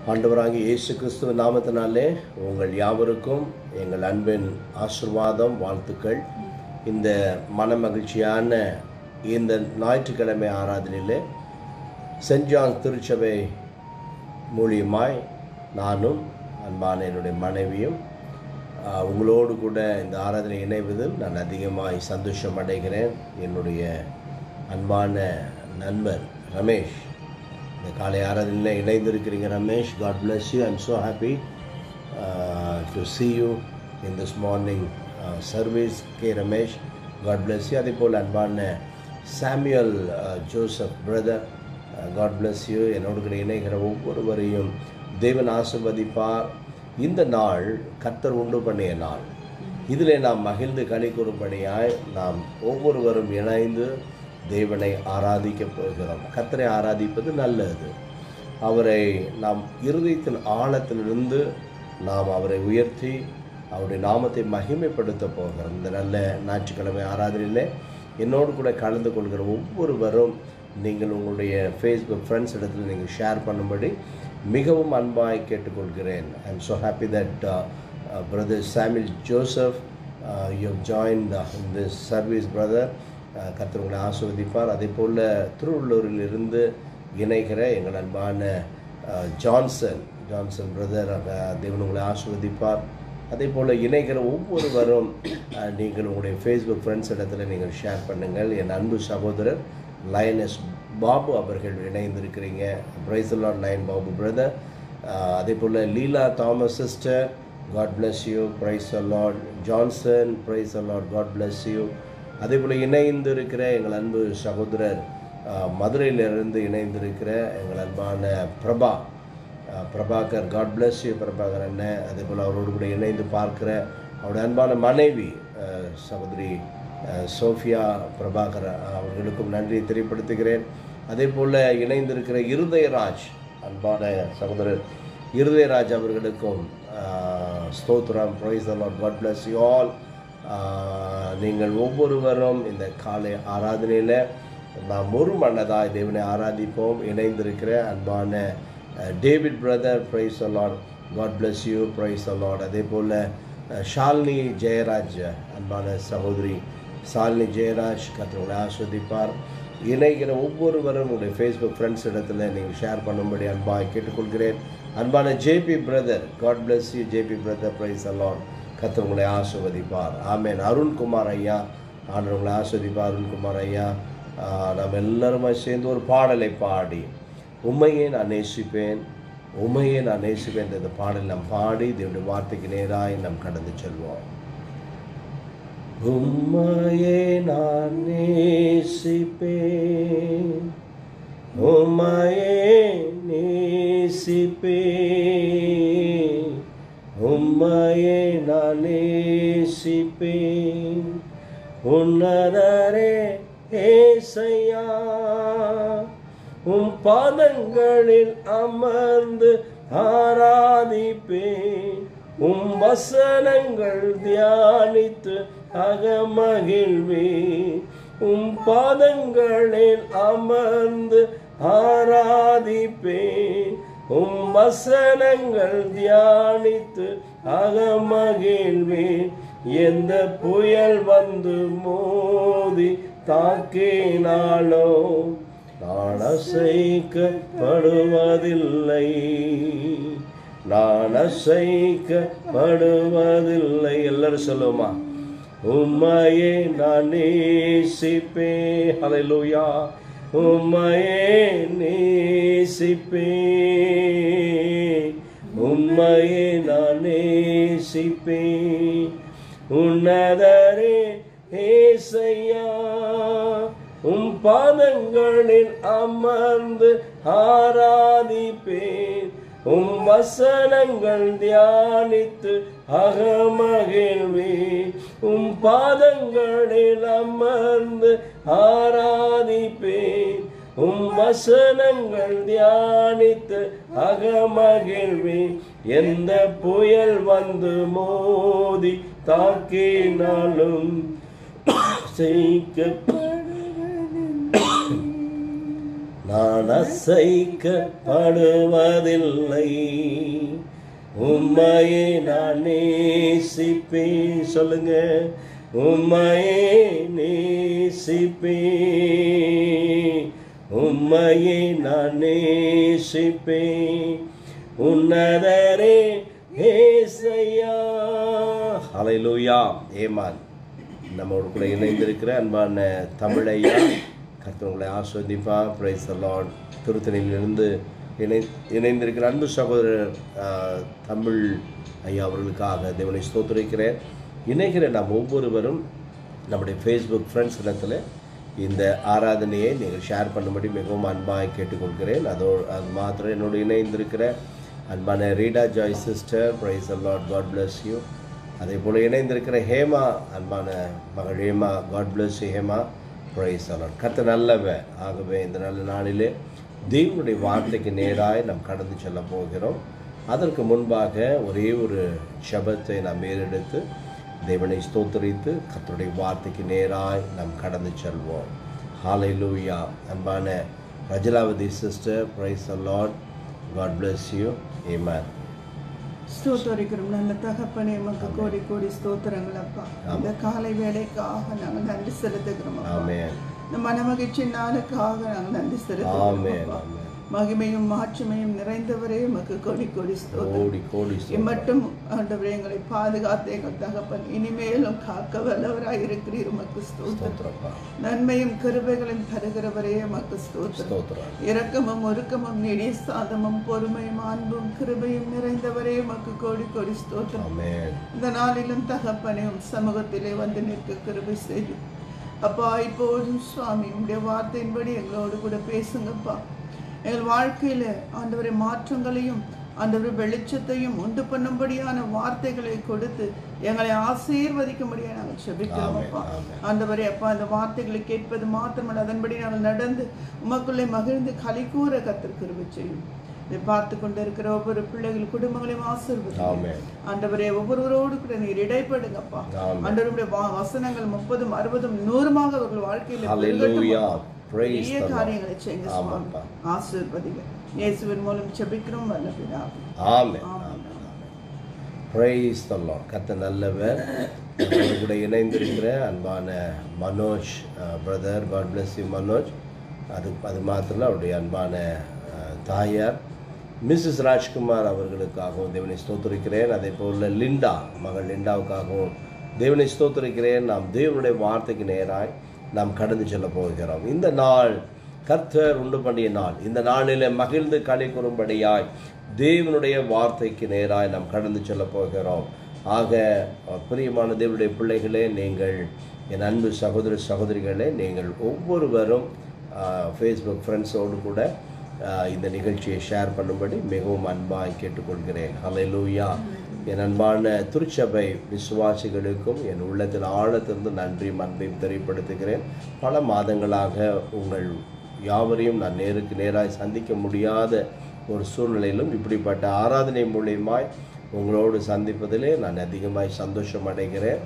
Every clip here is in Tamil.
ஆண்டவராகிய இயேசு கிறிஸ்துவ நாமத்தினாலே உங்கள் யாவருக்கும் எங்கள் அன்பின் ஆசிர்வாதம் வாழ்த்துக்கள் இந்த மன மகிழ்ச்சியான இந்த ஞாயிற்றுக்கிழமை ஆராதனையிலே சென்ட் ஜான் திருச்சபை மூலியமாய் நானும் அன்பான என்னுடைய மனைவியும் ஆஹ், உங்களோடு கூட இந்த ஆராதனை இணைவதில் நான் அதிகமாய் சந்தோஷம் அடைகிறேன் என்னுடைய அன்பான நண்பர் ரமேஷ் இந்த காலை ஆராதனையில் இணைந்திருக்கிறீங்க Ramesh God bless you I'm so happy to see you in this morning service K Ramesh God bless you அதே போல் அன்பான Samuel Joseph brother God bless you என்னோடு கூட இணைகிற ஒவ்வொருவரையும் தேவன் ஆசிர்வதிப்பார் இந்த நாள் கர்த்தர் உண்டு பண்ணிய நாள் இதிலே நாம் மகிழ்ந்து களி கூறும்படியாய் நாம் ஒவ்வொருவரும் இணைந்து தேவனை ஆராதிக்கப் போகிறோம் கர்த்தரை ஆராதிப்பது நல்லது அவரை நாம் இருதயத்தின் ஆழத்திலிருந்து நாம் அவரை உயர்த்தி அவருடைய நாமத்தை மகிமைப்படுத்த போகிறோம் இந்த நல்ல ஞாயிற்றுக்கிழமை ஆராதனையிலே என்னோடு கூட கலந்து கொள்கிற ஒவ்வொருவரும் நீங்கள் உங்களுடைய ஃபேஸ்புக் ஃப்ரெண்ட்ஸ் இடத்துல நீங்கள் ஷேர் பண்ணும்படி மிகவும் அன்பாய் கேட்டுக்கொள்கிறேன் I am so happy that brother Samuel Joseph you join in this service brother கர்த்தர் உங்களை ஆசிர்வதிப்பார் அதே போல் திருவள்ளூரில் இருந்து இணைகிற எங்கள் அன்பான அஹ், ஜான்சன் ஜான்சன் பிரதர் தேவன் உங்களை ஆசிர்வதிப்பார் அதே போல் இணைகிற ஒவ்வொருவரும் அஹ், நீங்கள் உங்களுடைய ஃபேஸ்புக் ஃப்ரெண்ட்ஸ் இடத்துல நீங்கள் ஷேர் பண்ணுங்கள் என் அன்பு சகோதரர் லயனஸ் பாபு அவர்கள் இணைந்திருக்கிறீங்க praise Lord Lion Babu brother அதே போல் Leela Thomas sister God bless you praise Lord Johnson praise Lord God bless you அதே போல் இணைந்து இருக்கிற எங்கள் அன்பு சகோதரர் அஹ், மதுரையிலிருந்து இணைந்திருக்கிற எங்கள் அன்பான பிரபா அஹ், Prabhakar God bless you Prabhakar அண்ணன் அதே போல் அவரோடு கூட இணைந்து பார்க்கிற அவருடைய அன்பான மனைவி அஹ், சகோதரி அஹ், சோஃபியா பிரபாகர் அவர்களுக்கும் நன்றியை தெரியப்படுத்துகிறேன் அதே போல் இணைந்திருக்கிற இருதயராஜ் அன்பான சகோதரர் இருதயராஜ் அவர்களுக்கும் அஹ், ஸ்தோத்திரம் praise Lord God bless you all ஆஹ் நீங்கள் ஒவ்வொருவரும் இந்த காலை ஆராதனையில் நாம் ஒரு மனதாய் தேவனை ஆராதிப்போம் இணைந்திருக்கிற அன்பான அஹ், David brother praise the Lord God bless you praise the Lord அதே போல் அஹ், ஷாலினி ஜெயராஜ் அன்பான சகோதரி ஷாலினி ஜெயராஜ் கத்தவங்களை ஆஸ்வதிப்பார் இணைகிற ஒவ்வொருவரும் உங்களுடைய ஃபேஸ்புக் ஃப்ரெண்ட்ஸ் இடத்துல நீங்கள் ஷேர் பண்ணும்படி அன்பாய் கேட்டுக்கொள்கிறேன் அன்பான JB brother God bless you JB brother praise the Lord கர்த்தர் உங்களை ஆசிர்வதிப்பார் ஆமென் அருண்குமார் ஐயா ஆண்டவர் உங்களை ஆசிர்வதிப்பார் அருண்குமார் ஐயா ஆஹ், நாம் எல்லாருமா சேர்ந்து ஒரு பாடலை பாடி உண்மையே நான் நேசிப்பேன் உண்மையே நான் நேசிப்பேன் என்ற இந்த பாடல் நாம் பாடி தேவனுடைய வார்த்தைக்கு நேராய் நாம் கடந்து செல்வோம் உம்மையே நான் நேசிப்பேன் உம்மையே நேசிப்பேன் உம்மையே நான் நேசிப்பேன் உன்னதரே ஏசையா உம் பாதங்களில் அமர்ந்து ஆராதிப்பேன் உம் வசனங்கள் தியானித்து அகமகிழ்வேன் உம் பாதங்களில் அமர்ந்து ஆராதிப்பேன் உம் வசனங்கள் தியானித்து அகமகிழ்வேன் எந்த புயல் வந்து மோதி தாக்கினாலோ நான் அசைக்கப்படுவதில்லை நான் அசைக்கப்படுவதில்லை எல்லாரும் சொல்லுமா உம்மையே நான் நேசிப்பேன் ஹalleluya உம்மையே நேசிப்பேன் உம்மையே நான் நேசிப்பேன் உன்னதரே ஏசையா உம் பாதங்களில் அமர்ந்து ஆராதிப்பேன் உம் வசனங்கள் தியானித்து அகமகிழ்வேன் உம் பாதங்களில் அமர்ந்து ஆராதிப்பேன் உம் வசனங்கள் தியானித்து அகமகிழ்வேன் எந்த புயல் வந்து மோதி தாக்கினாலும் செய்க்க நான் அசைக்கப்படுவதில்லை உம்மையே நான் நேசிப்பேன் சொல்லுங்க உம்மையே நேசிப்பேன் உம்மையே நான் நேசிப்பேன் உன்னதரே ஏசையா ஹalleluya ஏமான் நம்மோடு கூட இணைந்திருக்கிற அன்பான தமிழையா கர்த்தர் உங்களை ஆஸ்வதிப்பா பிரைஸ் லார்ட் திருத்தணியிலிருந்து இணை இணைந்திருக்கிற அன்பு சகோதரர் ஆஹ், தமிழ் ஐயா அவர்களுக்காக தேவனை ஸ்தோத்திரிக்கிறேன் இணைகிற நாம் ஒவ்வொருவரும் நம்முடைய ஃபேஸ்புக் ஃப்ரெண்ட்ஸ் இடத்துல இந்த ஆராதனையை நீங்கள் ஷேர் பண்ணும்படி மிகவும் அன்பாக கேட்டுக்கொள்கிறேன் அதோ அது மாத்திரம் என்னோடு இணைந்திருக்கிற அன்பான Rita Joy sister praise Lord God bless you அதே போல் இணைந்திருக்கிற ஹேமா அன்பான மகள் Hema God bless you Hema praise Lord கர்த்த நல்லவ ஆகவே இந்த நல்ல நாளிலே தேவனுடைய வார்த்தைக்கு நேராய் நாம் கடந்து செல்ல போகிறோம் அதற்கு முன்பாக ஒரே ஒரு சபத்தை நாம் ஏறெடுத்து தேவனை ஸ்தோத்தரித்து கர்த்தருடைய வார்த்தைக்கு நேராய் நாம் கடந்து செல்வோம் ஹalleluya அன்பான Rajalavathi sister praise Lord God bless you amen ஸ்தோத்தரிக்கிறோம் நல்ல தகப்பனே உமக்கு கோடி கோடி ஸ்தோத்திரங்கள் அப்பா இந்த காலை வேலைக்காக நாங்கள் நன்றி செலுத்துகிறோம் அப்பா ஆமென் இந்த மனமகிழ்ச்சி நாளுக்காக நாங்கள் நன்றி செலுத்துகிறோம் ஆமென் அப்பா. ஆமென் மகிமையும் மாட்சிமையும் நிறைந்தவரே உமக்கு கோடி கோடி ஸ்தோத்திரம் கோடி கோடி ஸ்தோத்திரம். இம்மட்டும் ஆண்டவரே எங்களை பாதுகாத்து எங்கள் தகப்பன் இனிமேலும் காக்க வல்லவராய் இருக்கிறீர் உமக்கு ஸ்தோத்திரம் ஸ்தோத்திரப்பா நன்மையும் கிருபைகளும் தருகிறவரே உமக்கு ஸ்தோத்திரம் ஸ்தோத்திரம் இரக்கமும் ஒருக்கமும் நீடிய சாதமும் பொறுமையும் அன்பும் கிருபையும் நிறைந்தவரே உமக்கு கோடி கோடி ஸ்தோத்திரம் ஆமென் இந்த நாளிலும் தகப்பனே உம் சமூகத்திலே வந்து நிற்க கிருபை செய்து அப்பா இப்போதும் சுவாமி உடைய வார்த்தையின்படி எங்களோடு கூட பேசுங்கப்பா எங்கள் வாழ்க்கையில ஆண்டவரை மாற்றங்களையும் ஆண்டவரை வெளிச்சத்தையும் உண்டு பண்ணும்படியான வார்த்தைகளை கொடுத்து எங்களை ஆசீர்வதிக்கும்படியா நாங்கள் செபிக்கிறோம் அப்பா ஆமென், ஆமென். ஆண்டவரே அப்பா அந்த வார்த்தைகளை கேட்பது மாத்திரமல்ல அதன்படி நாங்கள் நடந்து உமக்குள்ளே மகிழ்ந்து களி கூற கத்திருக்கிறவை செய்யும் இதை பார்த்து கொண்டு இருக்கிற ஒவ்வொரு பிள்ளைகள் குடும்பங்களையும் ஆசீர்வதி ஆமென் ஆண்டவரே ஒவ்வொருவரோடு கூட நீர் இடைப்படுங்கப்பா ஆமென். ஆண்டவருடைய வா- வசனங்கள் முப்பதும் அறுபதும் நூறுமாக அவர்கள் வாழ்க்கையில் Hallelujah. Praise பெரிய the Lord. காரியங்களை செய்யுங்க சுவாமி ஆமாப்பா. ஆசீர்வதிங்க இயேசுவின் மூலம் செபிக்கிறோம் வல்ல பிதாவே. ஆமென் ஆமென். பிரைஸ் த லார்ட் கத்த நல்லவர் நம்மோடு கூட இணைந்திருக்கிற அன்பான Manoj brother God bless you Manoj அது அது மாத்திரம் இல்ல, அவருடைய அன்பான அஹ், தாயார் மிஸ்ஸஸ் ராஜ்குமார் அவர்களுக்காகவும் தேவனை ஸ்தோத்திரிக்கிறேன் அதே போல் லிண்டா மகள் லிண்டாவுக்காகவும் தேவனை ஸ்தோத்திரிக்கிறேன் நாம் தேவனுடைய வார்த்தைக்கு நேராய் நாம் கடந்து செல்ல போகிறோம் இந்த நாள் கர்த்தர் உண்டு பண்ணிய நாள் இந்த நாளிலே மகிழ்ந்து களி கூறும்படியாய் தேவனுடைய வார்த்தைக்கு நேராய் நாம் கடந்து செல்ல போகிறோம் ஆக அஹ், பிரியமான தேவனுடைய பிள்ளைகளே நீங்கள் என் அன்பு சகோதர சகோதரிகளே நீங்கள் ஒவ்வொருவரும் ஃபேஸ்புக் ஃப்ரெண்ட்ஸோடு கூட அஹ், இந்த நிகழ்ச்சியை ஷேர் பண்ணும்படி மிகவும் அன்பாய் கேட்டுக்கொள்கிறேன் ஹalleluya என் அன்பான திருச்சபை விசுவாசிகளுக்கும் என் உள்ளத்தில் ஆழத்திலிருந்து நன்றியும் அன்பையும் தெரியப்படுத்துகிறேன் பல மாதங்களாக உங்கள் யாவரையும் நான் நேருக்கு நேராய் சந்திக்க முடியாத ஒரு சூழ்நிலையிலும் இப்படிப்பட்ட ஆராதனை மூலியமாய் உங்களோடு சந்திப்பதிலே நான் அதிகமாய் சந்தோஷம் அடைகிறேன்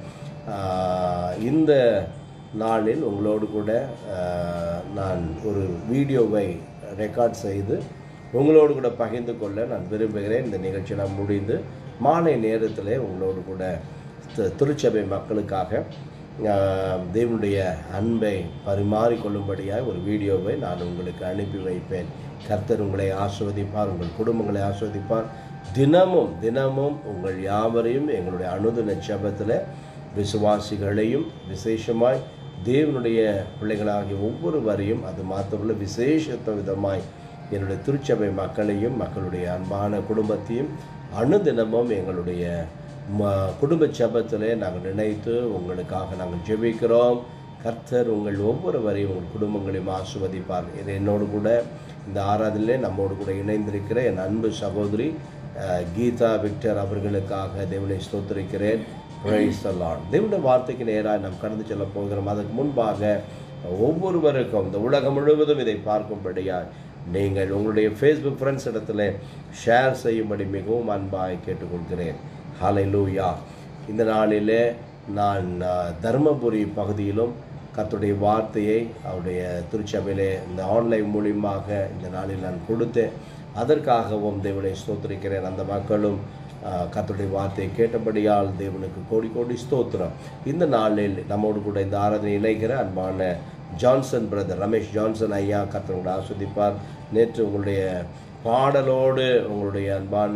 ஆஹ் இந்த நாளில் உங்களோடு கூட ஆஹ் நான் ஒரு வீடியோவை ரெக்கார்ட் செய்து உங்களோடு கூட பகிர்ந்து கொள்ள நான் விரும்புகிறேன் இந்த நிகழ்ச்சி நான் முடிந்து மாலை நேரத்தில் உங்களோடு கூட தி- திருச்சபை மக்களுக்காக ஆஹ், தேவனுடைய அன்பை பரிமாறிக்கொள்ளும்படியாக ஒரு வீடியோவை நான் உங்களுக்கு அனுப்பி வைப்பேன் கர்த்தர் உங்களை ஆஸ்வதிப்பார் உங்கள் குடும்பங்களை ஆஸ்வதிப்பார் தினமும் தினமும் உங்கள் யாவரையும் எங்களுடைய அனுதின ஜெபத்தில் விசுவாசிகளையும் விசேஷமாய் தேவனுடைய பிள்ளைகளாகிய ஒவ்வொருவரையும் அது மாத்திரமல்ல விசேஷத்த விதமாய் என்னுடைய திருச்சபை மக்களையும் மக்களுடைய அன்பான குடும்பத்தையும் அனுதினமும் எங்களுடைய ம குடும்ப ஜெபத்திலே நாங்கள் நினைத்து உங்களுக்காக நாங்கள் ஜெபிக்கிறோம் கர்த்தர் உங்கள் ஒவ்வொருவரையும் உங்கள் குடும்பங்களையும் ஆசிர்வதிப்பார் இது என்னோடு கூட இந்த ஆராதனையிலே நம்மோடு கூட இணைந்திருக்கிற என் அன்பு சகோதரி அஹ், கீதா விக்டர் அவர்களுக்காக தேவனை ஸ்தோத்திரிக்கிறேன் Praise the Lord. தேவனுடைய வார்த்தைக்கு நேராக நாம் கடந்து செல்ல போகிறோம் அதற்கு முன்பாக ஒவ்வொருவருக்கும் இந்த உலகம் முழுவதும் இதை பார்க்கும்படியாய் நீங்கள் உங்களுடைய ஃபேஸ்புக் ஃப்ரெண்ட்ஸ் இடத்துல ஷேர் செய்யும்படி மிகவும் அன்பாய் கேட்டுக்கொள்கிறேன் ஹalleluya இந்த நாளிலே நான் அஹ், தர்மபுரி பகுதியிலும் கர்த்தருடைய வார்த்தையை அவருடைய திருச்சபையிலே இந்த ஆன்லைன் மூலியமாக இந்த நாளில் நான் கொடுத்தேன் அதற்காகவும் தேவனை ஸ்தோத்திரிக்கிறேன் அந்த மக்களும் ஆஹ், கர்த்தருடைய வார்த்தையை கேட்டபடியால் தேவனுக்கு கோடி கோடி ஸ்தோத்திரம் இந்த நாளில் நம்மோடு கூட இந்த ஆராதனை இணைகிற அன்பான ஜான்சன் பிரதர் ரமேஷ் ஜான்சன் ஐயா கர்த்தரோட ஆஸ்வதிப்பார் நேற்று உங்களுடைய பாடலோடு உங்களுடைய அன்பான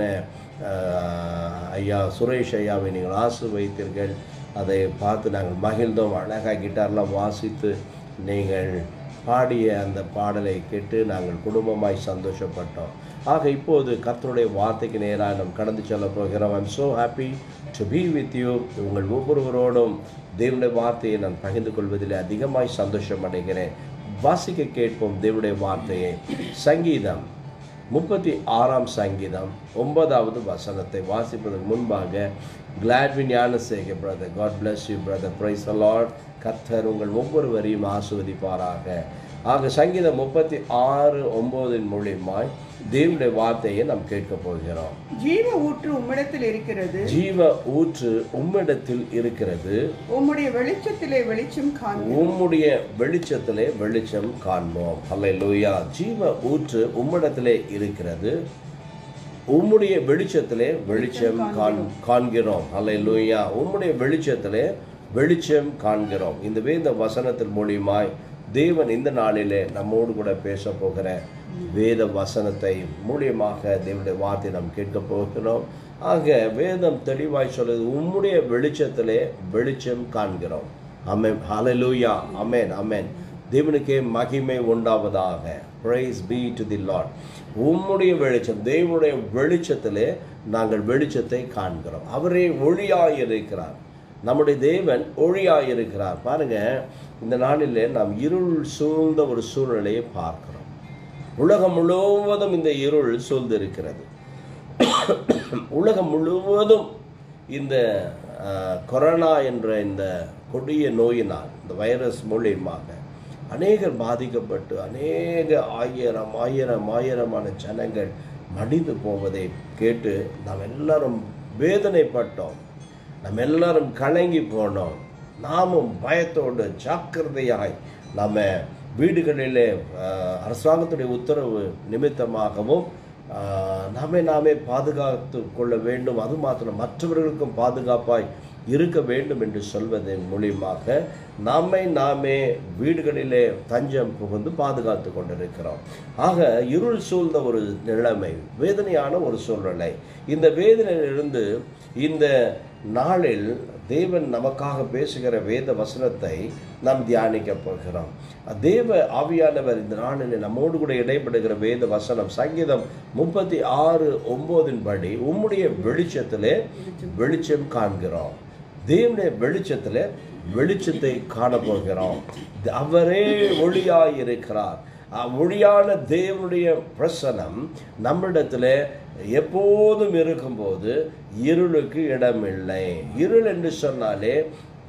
ஆஹ், ஐயா சுரேஷ் ஐயாவை நீங்கள் ஆசு வைத்தீர்கள் அதை பார்த்து நாங்கள் மகிழ்ந்தோம் அழகாக கிட்டார்லாம் வாசித்து நீங்கள் பாடிய அந்த பாடலை கேட்டு நாங்கள் குடும்பமாய் சந்தோஷப்பட்டோம் ஆக இப்போது கர்த்தருடைய வார்த்தைக்கு நேராக நாம் கடந்து செல்ல போகிறோம் I'm so happy to be with you உங்கள் ஒவ்வொருவரோடும் தேவனுடைய வார்த்தையை நான் பகிர்ந்து கொள்வதில் அதிகமாய் சந்தோஷம் அடைகிறேன் வாசிக்க கேட்போம் தேவனுடைய வார்த்தையை சங்கீதம் முப்பத்தி ஆறாம் சங்கீதம் ஒன்பதாவது வசனத்தை வாசிப்பதற்கு முன்பாக கிளாட்வி ஞானசேக brother God bless you brother praise Lord கத்தர் உங்கள் ஒவ்வொருவரையும் ஆசிர்வதிப்பாராக ஆக சங்கீதம் முப்பத்தி ஆறு ஒன்பதின் மூலியமாய் தேவனுடைய வார்த்தையை நாம் கேட்க போகிறோம் ஜீவ ஊற்று உம்மிடத்தில் இருக்கிறது ஜீவ ஊற்று உம்மிடத்தில் இருக்கிறது உம்முடைய வெளிச்சத்திலே வெளிச்சம் காண்போம் உம்முடைய வெளிச்சத்திலே வெளிச்சம் காண்போம் அல்லேலூயா ஜீவ ஊற்று உம்மிடத்திலே இருக்கிறது உம்முடைய வெளிச்சத்திலே வெளிச்சம் காண் காண்கிறோம் அல்லேலூயா உம்முடைய வெளிச்சத்திலே வெளிச்சம் காண்கிறோம் இந்த வேத வசனத்தின் மூலியமாய் தேவன் இந்த நாளிலே நம்மோடு கூட பேச போகிற வேத வசனத்தை மூலியமாக தேவனுடைய வார்த்தை நாம் கேட்க போகிறோம் ஆக வேதம் தெளிவாய் சொல்லுது உம்முடைய வெளிச்சத்திலே வெளிச்சம் காண்கிறோம் அமேன் ஹalleluya அமேன் அமேன் தேவனுக்கே மகிமை உண்டாவதாக praise be to the lord உம்முடைய வெளிச்சம் தேவனுடைய வெளிச்சத்திலே நாங்கள் வெளிச்சத்தை காண்கிறோம் அவரே ஒளியாய் இருக்கிறார் நம்முடைய தேவன் ஒளியாய் இருக்கிறார் பாருங்க இந்த நாளிலே நாம் இருள் சூழ்ந்த ஒரு சூழ்நிலையை பார்க்கிறோம் உலகம் முழுவதும் இந்த இருள் சூழ்ந்திருக்கிறது உலகம் முழுவதும் இந்த அஹ், கொரோனா என்ற இந்த கொடிய நோயினால் இந்த வைரஸ் மூலியமாக அநேகர் பாதிக்கப்பட்டு அநேக ஆயிரம் ஆயிரம் ஆயிரமான ஜனங்கள் மடிந்து போவதை கேட்டு நாம் எல்லாரும் வேதனைப்பட்டோம் நம்ம எல்லாரும் கலங்கி போனோம் நாமும் பயத்தோடு ஜாக்கிரதையாய் நம்ம வீடுகளிலே அஹ், அரசாங்கத்துடைய உத்தரவு நிமித்தமாகவும் ஆஹ், நாமே நாமே பாதுகாத்து கொள்ள வேண்டும் அது மாத்திரம் மற்றவர்களுக்கும் பாதுகாப்பாய் இருக்க வேண்டும் என்று சொல்வதன் மூலியமாக நம்மை நாமே வீடுகளிலே தஞ்சம் புகுந்து பாதுகாத்து கொண்டிருக்கிறோம் ஆக இருள் சூழ்ந்த ஒரு நிலைமை வேதனையான ஒரு சூழ்நிலை இந்த வேதனையிலிருந்து இந்த நாளில் தேவன் நமக்காக பேசுகிற வேத வசனத்தை நாம் தியானிக்க போகிறோம் தேவ ஆவியானவர் இந்த நாளில் நம்மோடு கூட இடைப்படுகிற வேத வசனம் சங்கீதம் முப்பத்தி ஆறு ஒன்பதின் படி உம்முடைய வெளிச்சத்திலே வெளிச்சம் காண்கிறோம் தேவனுடைய வெளிச்சத்திலே வெளிச்சத்தை காண போகிறோம் அவரே ஒளியாய் இருக்கிறார் அஹ் ஒளியான தேவனுடைய பிரசனம் நம்மிடத்தில் எப்போதும் இருக்கும்போது இருளுக்கு இடமில்லை இருள் என்று சொன்னாலே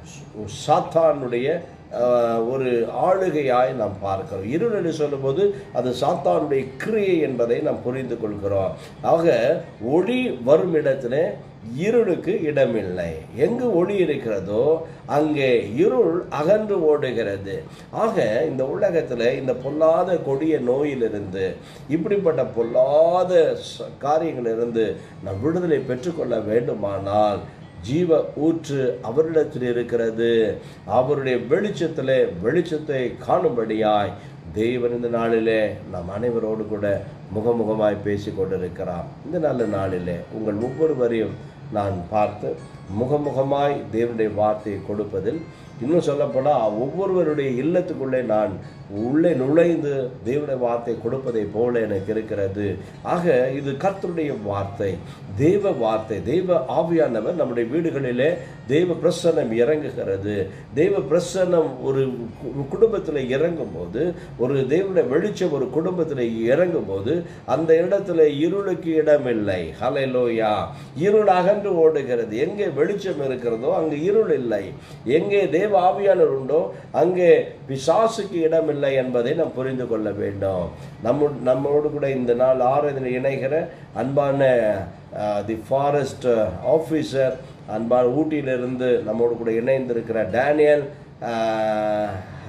சாத்தானுடைய அஹ், ஒரு ஆளுகையாய் நாம் பார்க்கிறோம் இருள் என்று சொல்லும்போது அது சாத்தானுடைய கிரியை என்பதை நாம் புரிந்து கொள்கிறோம் ஆக ஒளி வரும் இடத்துல இருளுக்கு இடமில்லை எங்கு ஒளி இருக்கிறதோ அங்கே இருள் அகன்று ஓடுகிறது ஆக இந்த உலகத்தில் இந்த பொல்லாத கொடிய நோயிலிருந்து இப்படிப்பட்ட பொல்லாத ச- காரியங்களிலிருந்து நாம் விடுதலை பெற்றுக்கொள்ள வேண்டுமானால் ஜீவ ஊற்று அவரிடத்தில் இருக்கிறது அவருடைய வெளிச்சத்திலே வெளிச்சத்தை காணும்படியாய் தேவன் இந்த நாளிலே நாம் அனைவரோடு கூட முகமுகமாய் பேசி கொண்டிருக்கிறார் இந்த நல்ல நாளிலே உங்கள் ஒவ்வொருவரையும் நான் பார்த்து முகமுகமாய் தேவனுடைய வார்த்தையை கொடுப்பதில் இன்னும் சொல்லப்போனால் ஒவ்வொருவருடைய இல்லத்துக்குள்ளே நான் உள்ளே நுழைந்து தேவனுடைய வார்த்தை கொடுப்பதை போல எனக்கு இருக்கிறது ஆக இது கர்த்தருடைய வார்த்தை தேவ வார்த்தை தெய்வ ஆவியானவர் நம்முடைய வீடுகளிலே தெய்வ பிரசன்னம் இறங்குகிறது தெய்வ பிரசன்னம் ஒரு கு- குடும்பத்தில் இறங்கும் போது ஒரு தேவனுடைய வெளிச்சம் ஒரு குடும்பத்தில் இறங்கும் போது அந்த இடத்துல இருளுக்கு இடமில்லை ஹalleluya இருள் அகன்று ஓடுகிறது எங்கே வெளிச்சம் இருக்கிறதோ அங்கே இருள் இல்லை எங்கே தேவ ஆவியானவர் உண்டோ அங்கே பிசாசுக்கு இடமில்லை என்பதை நாம் புரிந்து கொள்ள வேண்டும் நம்ம நம்மோடு கூட இந்த நாள் ஆராதனை இணைகிற அன்பான தி ஃபாரஸ்ட் ஆஃபீஸர் அன்பான ஊட்டியிலிருந்து நம்மோடு கூட இணைந்திருக்கிற டேனியல்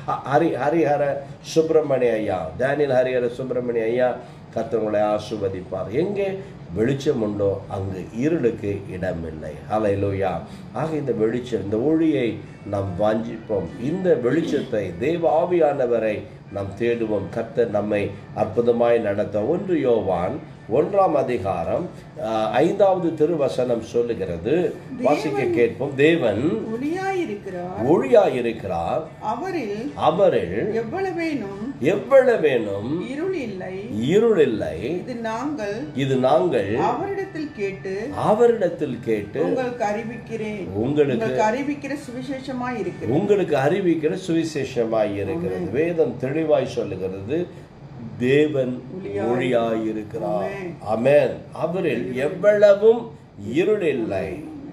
ஹ- ஹரி ஹரிஹர சுப்பிரமணிய ஐயா டேனியல் ஹரிஹர சுப்பிரமணிய ஐயா கர்த்தர் ஆசிர்வதிப்பார் எங்கே வெளிச்சம் உண்டோ அங்கு இருளுக்கு இடமில்லை ஹalleluya ஆக இந்த வெளிச்சம் இந்த ஒளியை நாம் வாஞ்சிப்போம் இந்த வெளிச்சத்தை தேவ ஆவியானவரை நாம் தேடுவோம் கர்த்தர் நம்மை அற்புதமாய் நடத்த ஒன்று யோவான் ஒன்றாம் அதிகாரம் ஆஹ், ஐந்தாவது திருவசனம் சொல்லுகிறது வாசிக்க கேட்போம் தேவன் ஒளியாயிருக்கிறார் ஒளியாயிருக்கிறார் அவரில் அவரில் எவ்வளவேனும் எவ்வளவேனும் இருள் இல்லை இருள் இல்லை இது நாங்கள் இது நாங்கள் அவரிடத்தில் கேட்டு அவரிடத்தில் கேட்டு உங்களுக்கு அறிவிக்கிறேன் உங்களுக்கு உங்களுக்கு அறிவிக்கிற சுவிசேஷமாய் இருக்கிறது உங்களுக்கு அறிவிக்கிற சுவிசேஷமாய் இருக்கிறது வேதம் தெளிவாய் சொல்லுகிறது தேவன் ஒளியாய் இருக்கிறார் அமேன் அவரில் எவ்வளவும் இருள் இல்லை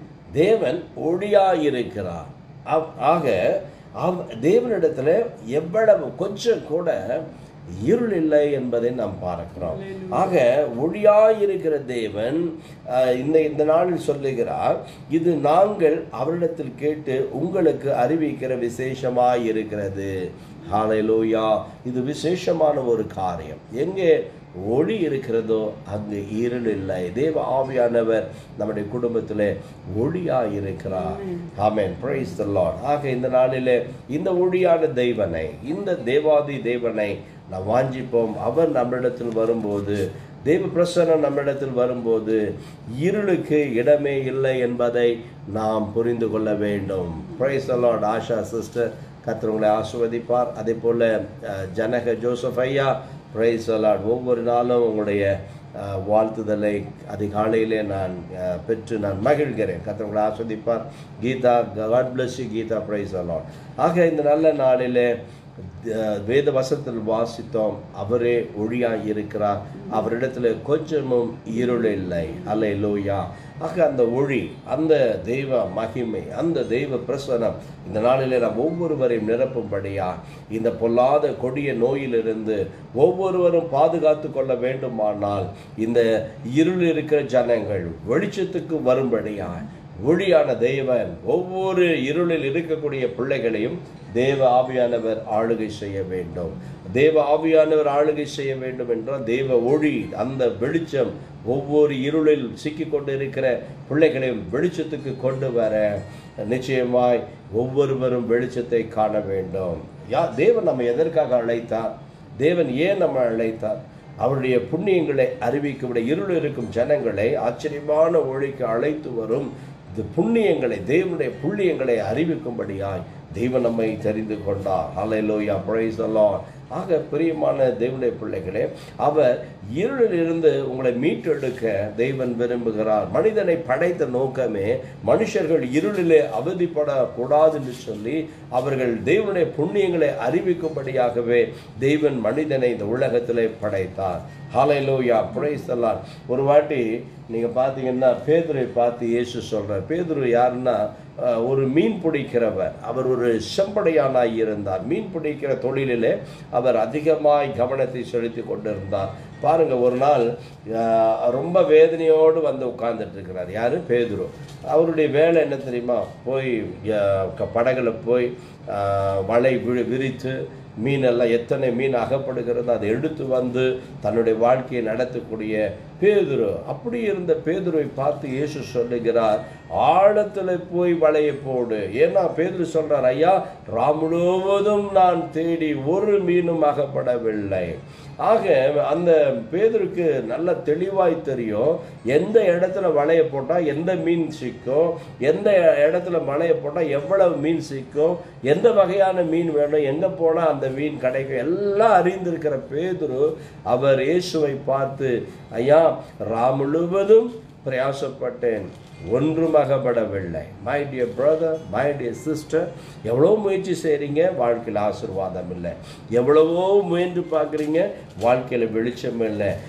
தேவன் ஒளியாய் இருக்கிறார் அவ்- ஆக அவ்- தேவனிடத்துல எவ்வளவு கொஞ்சம் கூட இருள் இல்லை என்பதை நாம் பார்க்கிறோம் ஆக ஒளியாயிருக்கிற தேவன் அஹ், இந்த இந்த நாளில் சொல்லுகிறார் இது நாங்கள் அவரிடத்தில் கேட்டு உங்களுக்கு அறிவிக்கிற விசேஷமாய் இருக்கிறது ஹalleluya இது விசேஷமான ஒரு காரியம் எங்கே ஒளி இருக்கிறதோ அங்கு இருள் இல்லை தேவ ஆவியானவர் நம்முடைய குடும்பத்திலே ஒளியாய் இருக்கிறார் ஆமென் praise the lord ஆக இந்த நாளிலே இந்த ஒளியான தெய்வனை இந்த தேவாதி தேவனை நாம் வாஞ்சிப்போம் அவர் நம்மிடத்தில் வரும்போது தேவ பிரசன்னம் நம்மிடத்தில் வரும்போது இருளுக்கு இடமே இல்லை என்பதை நாம் புரிந்து கொள்ள வேண்டும் பிரைஸ் லார்ட் ஆஷா சிஸ்டர் கர்த்தர் உங்களை ஆசிர்வதிப்பார் அதே போல அஹ், ஜனக ஜோசப் ஐயா பிரைஸ் லார்ட் ஒவ்வொரு நாளும் உங்களுடைய அஹ், வாழ்த்துதலை அதிகாலையிலே நான் அஹ், பெற்று நான் மகிழ்கிறேன் கர்த்தர் உங்களை ஆஸ்வதிப்பார் Geetha God bless you Geetha praise Lord ஆக இந்த நல்ல நாளிலே அஹ், வேத வசத்தில் வாசித்தோம் அவரே ஒளியாய் இருக்கிறார் அவரிடத்துல கொஞ்சமும் இருள் இல்லை அல்ல லோயா ஆக அந்த ஒளி அந்த தெய்வ மகிமை அந்த தெய்வ பிரசனம் இந்த நாளிலே நாம் ஒவ்வொருவரையும் நிரப்பும்படியா இந்த பொல்லாத கொடிய நோயிலிருந்து ஒவ்வொருவரும் பாதுகாத்து கொள்ள வேண்டுமானால் இந்த இருள் இருக்கிற ஜனங்கள் வெளிச்சத்துக்கு வரும்படியா ஒளியான தேவன் ஒவ்வொரு இருளில் இருக்கக்கூடிய பிள்ளைகளையும் தேவ ஆவியானவர் ஆளுகை செய்ய வேண்டும் தேவ ஆவியானவர் ஆளுகை செய்ய வேண்டும் என்றால் தேவ ஒளி அந்த வெளிச்சம் ஒவ்வொரு இருளில் சிக்கிக் கொண்டு இருக்கிற பிள்ளைகளையும் வெளிச்சத்துக்கு கொண்டு வர நிச்சயமாய் ஒவ்வொருவரும் வெளிச்சத்தை காண வேண்டும் யா தேவன் நம்ம எதற்காக அழைத்தார் தேவன் ஏன் நம்ம அழைத்தார் அவருடைய புண்ணியங்களை அறிவிக்கும் இருள் இருக்கும் ஜனங்களை ஆச்சரியமான ஒளிக்கு அழைத்து வரும் இந்த புண்ணியங்களை தேவனுடைய புண்ணியங்களை அறிவிக்கும்படியாய் தெய்வம் நம்மை தெரிந்து கொண்டார் ஹalleluya praise the lord ஆக பிரியமான தேவனுடைய பிள்ளைகளே அவர் இருளில் இருந்து உங்களை மீட்டெடுக்க தெய்வன் விரும்புகிறார் மனிதனை படைத்த நோக்கமே மனுஷர்கள் இருளிலே அவதிப்படக்கூடாது என்று சொல்லி அவர்கள் தேவனுடைய புண்ணியங்களை அறிவிக்கும்படியாகவே தெய்வன் மனிதனை இந்த உலகத்திலே படைத்தார் ஹalleluya praise the lord ஒரு வாட்டி நீங்க பார்த்தீங்கன்னா பேதுரை பார்த்து இயேசு சொல்றார் பேதுரு யாருன்னா அஹ், ஒரு மீன் பிடிக்கிறவர் அவர் ஒரு செம்படையானாய் இருந்தார் மீன் பிடிக்கிற தொழிலிலே அவர் அதிகமாய் கவனத்தை செலுத்தி கொண்டிருந்தார் பாருங்க ஒரு நாள் அஹ், ரொம்ப வேதனையோடு வந்து உட்கார்ந்துட்டு இருக்கிறார் யாரு பேதுரு அவருடைய வேலை என்ன தெரியுமா போய் அஹ், க- படகுல போய் அஹ், வலை விழி விரித்து மீனெல்லாம் எத்தனை மீன் அகப்படுகிறதோ அதை எடுத்து வந்து தன்னுடைய வாழ்க்கையை நடத்தக்கூடிய பேதுரு அப்படி இருந்த பேதுருவை பார்த்து இயேசு சொல்லுகிறார் ஆழத்துல போய் வலையை போடு ஏன்னா பேதுரு சொல்றார் ஐயா ராம் முழுவதும் நான் தேடி ஒரு மீனும் அகப்படவில்லை ஆக அந்த பேதருக்கு நல்ல தெளிவாய் தெரியும் எந்த இடத்துல வலையை போட்டால் எந்த மீன் சிக்கும் எந்த இடத்துல வலையை போட்டால் எவ்வளவு மீன் சிக்கும் எந்த வகையான மீன் வேணும் எங்கே போனால் அந்த மீன் கிடைக்கும் எல்லாம் அறிந்திருக்கிற பேதுரு அவர் இயேசுவை பார்த்து ஐயா ரா முழுவதும் பிரயாசப்பட்டேன் ஒன்றும் அகப்படவில்லை my dear brother my dear sister எவ்வளோ முயற்சி செய்கிறீங்க வாழ்க்கையில் ஆசீர்வாதம் இல்லை எவ்வளவோ முயன்று பார்க்குறீங்க வாழ்க்கையில் வெளிச்சம் இல்லை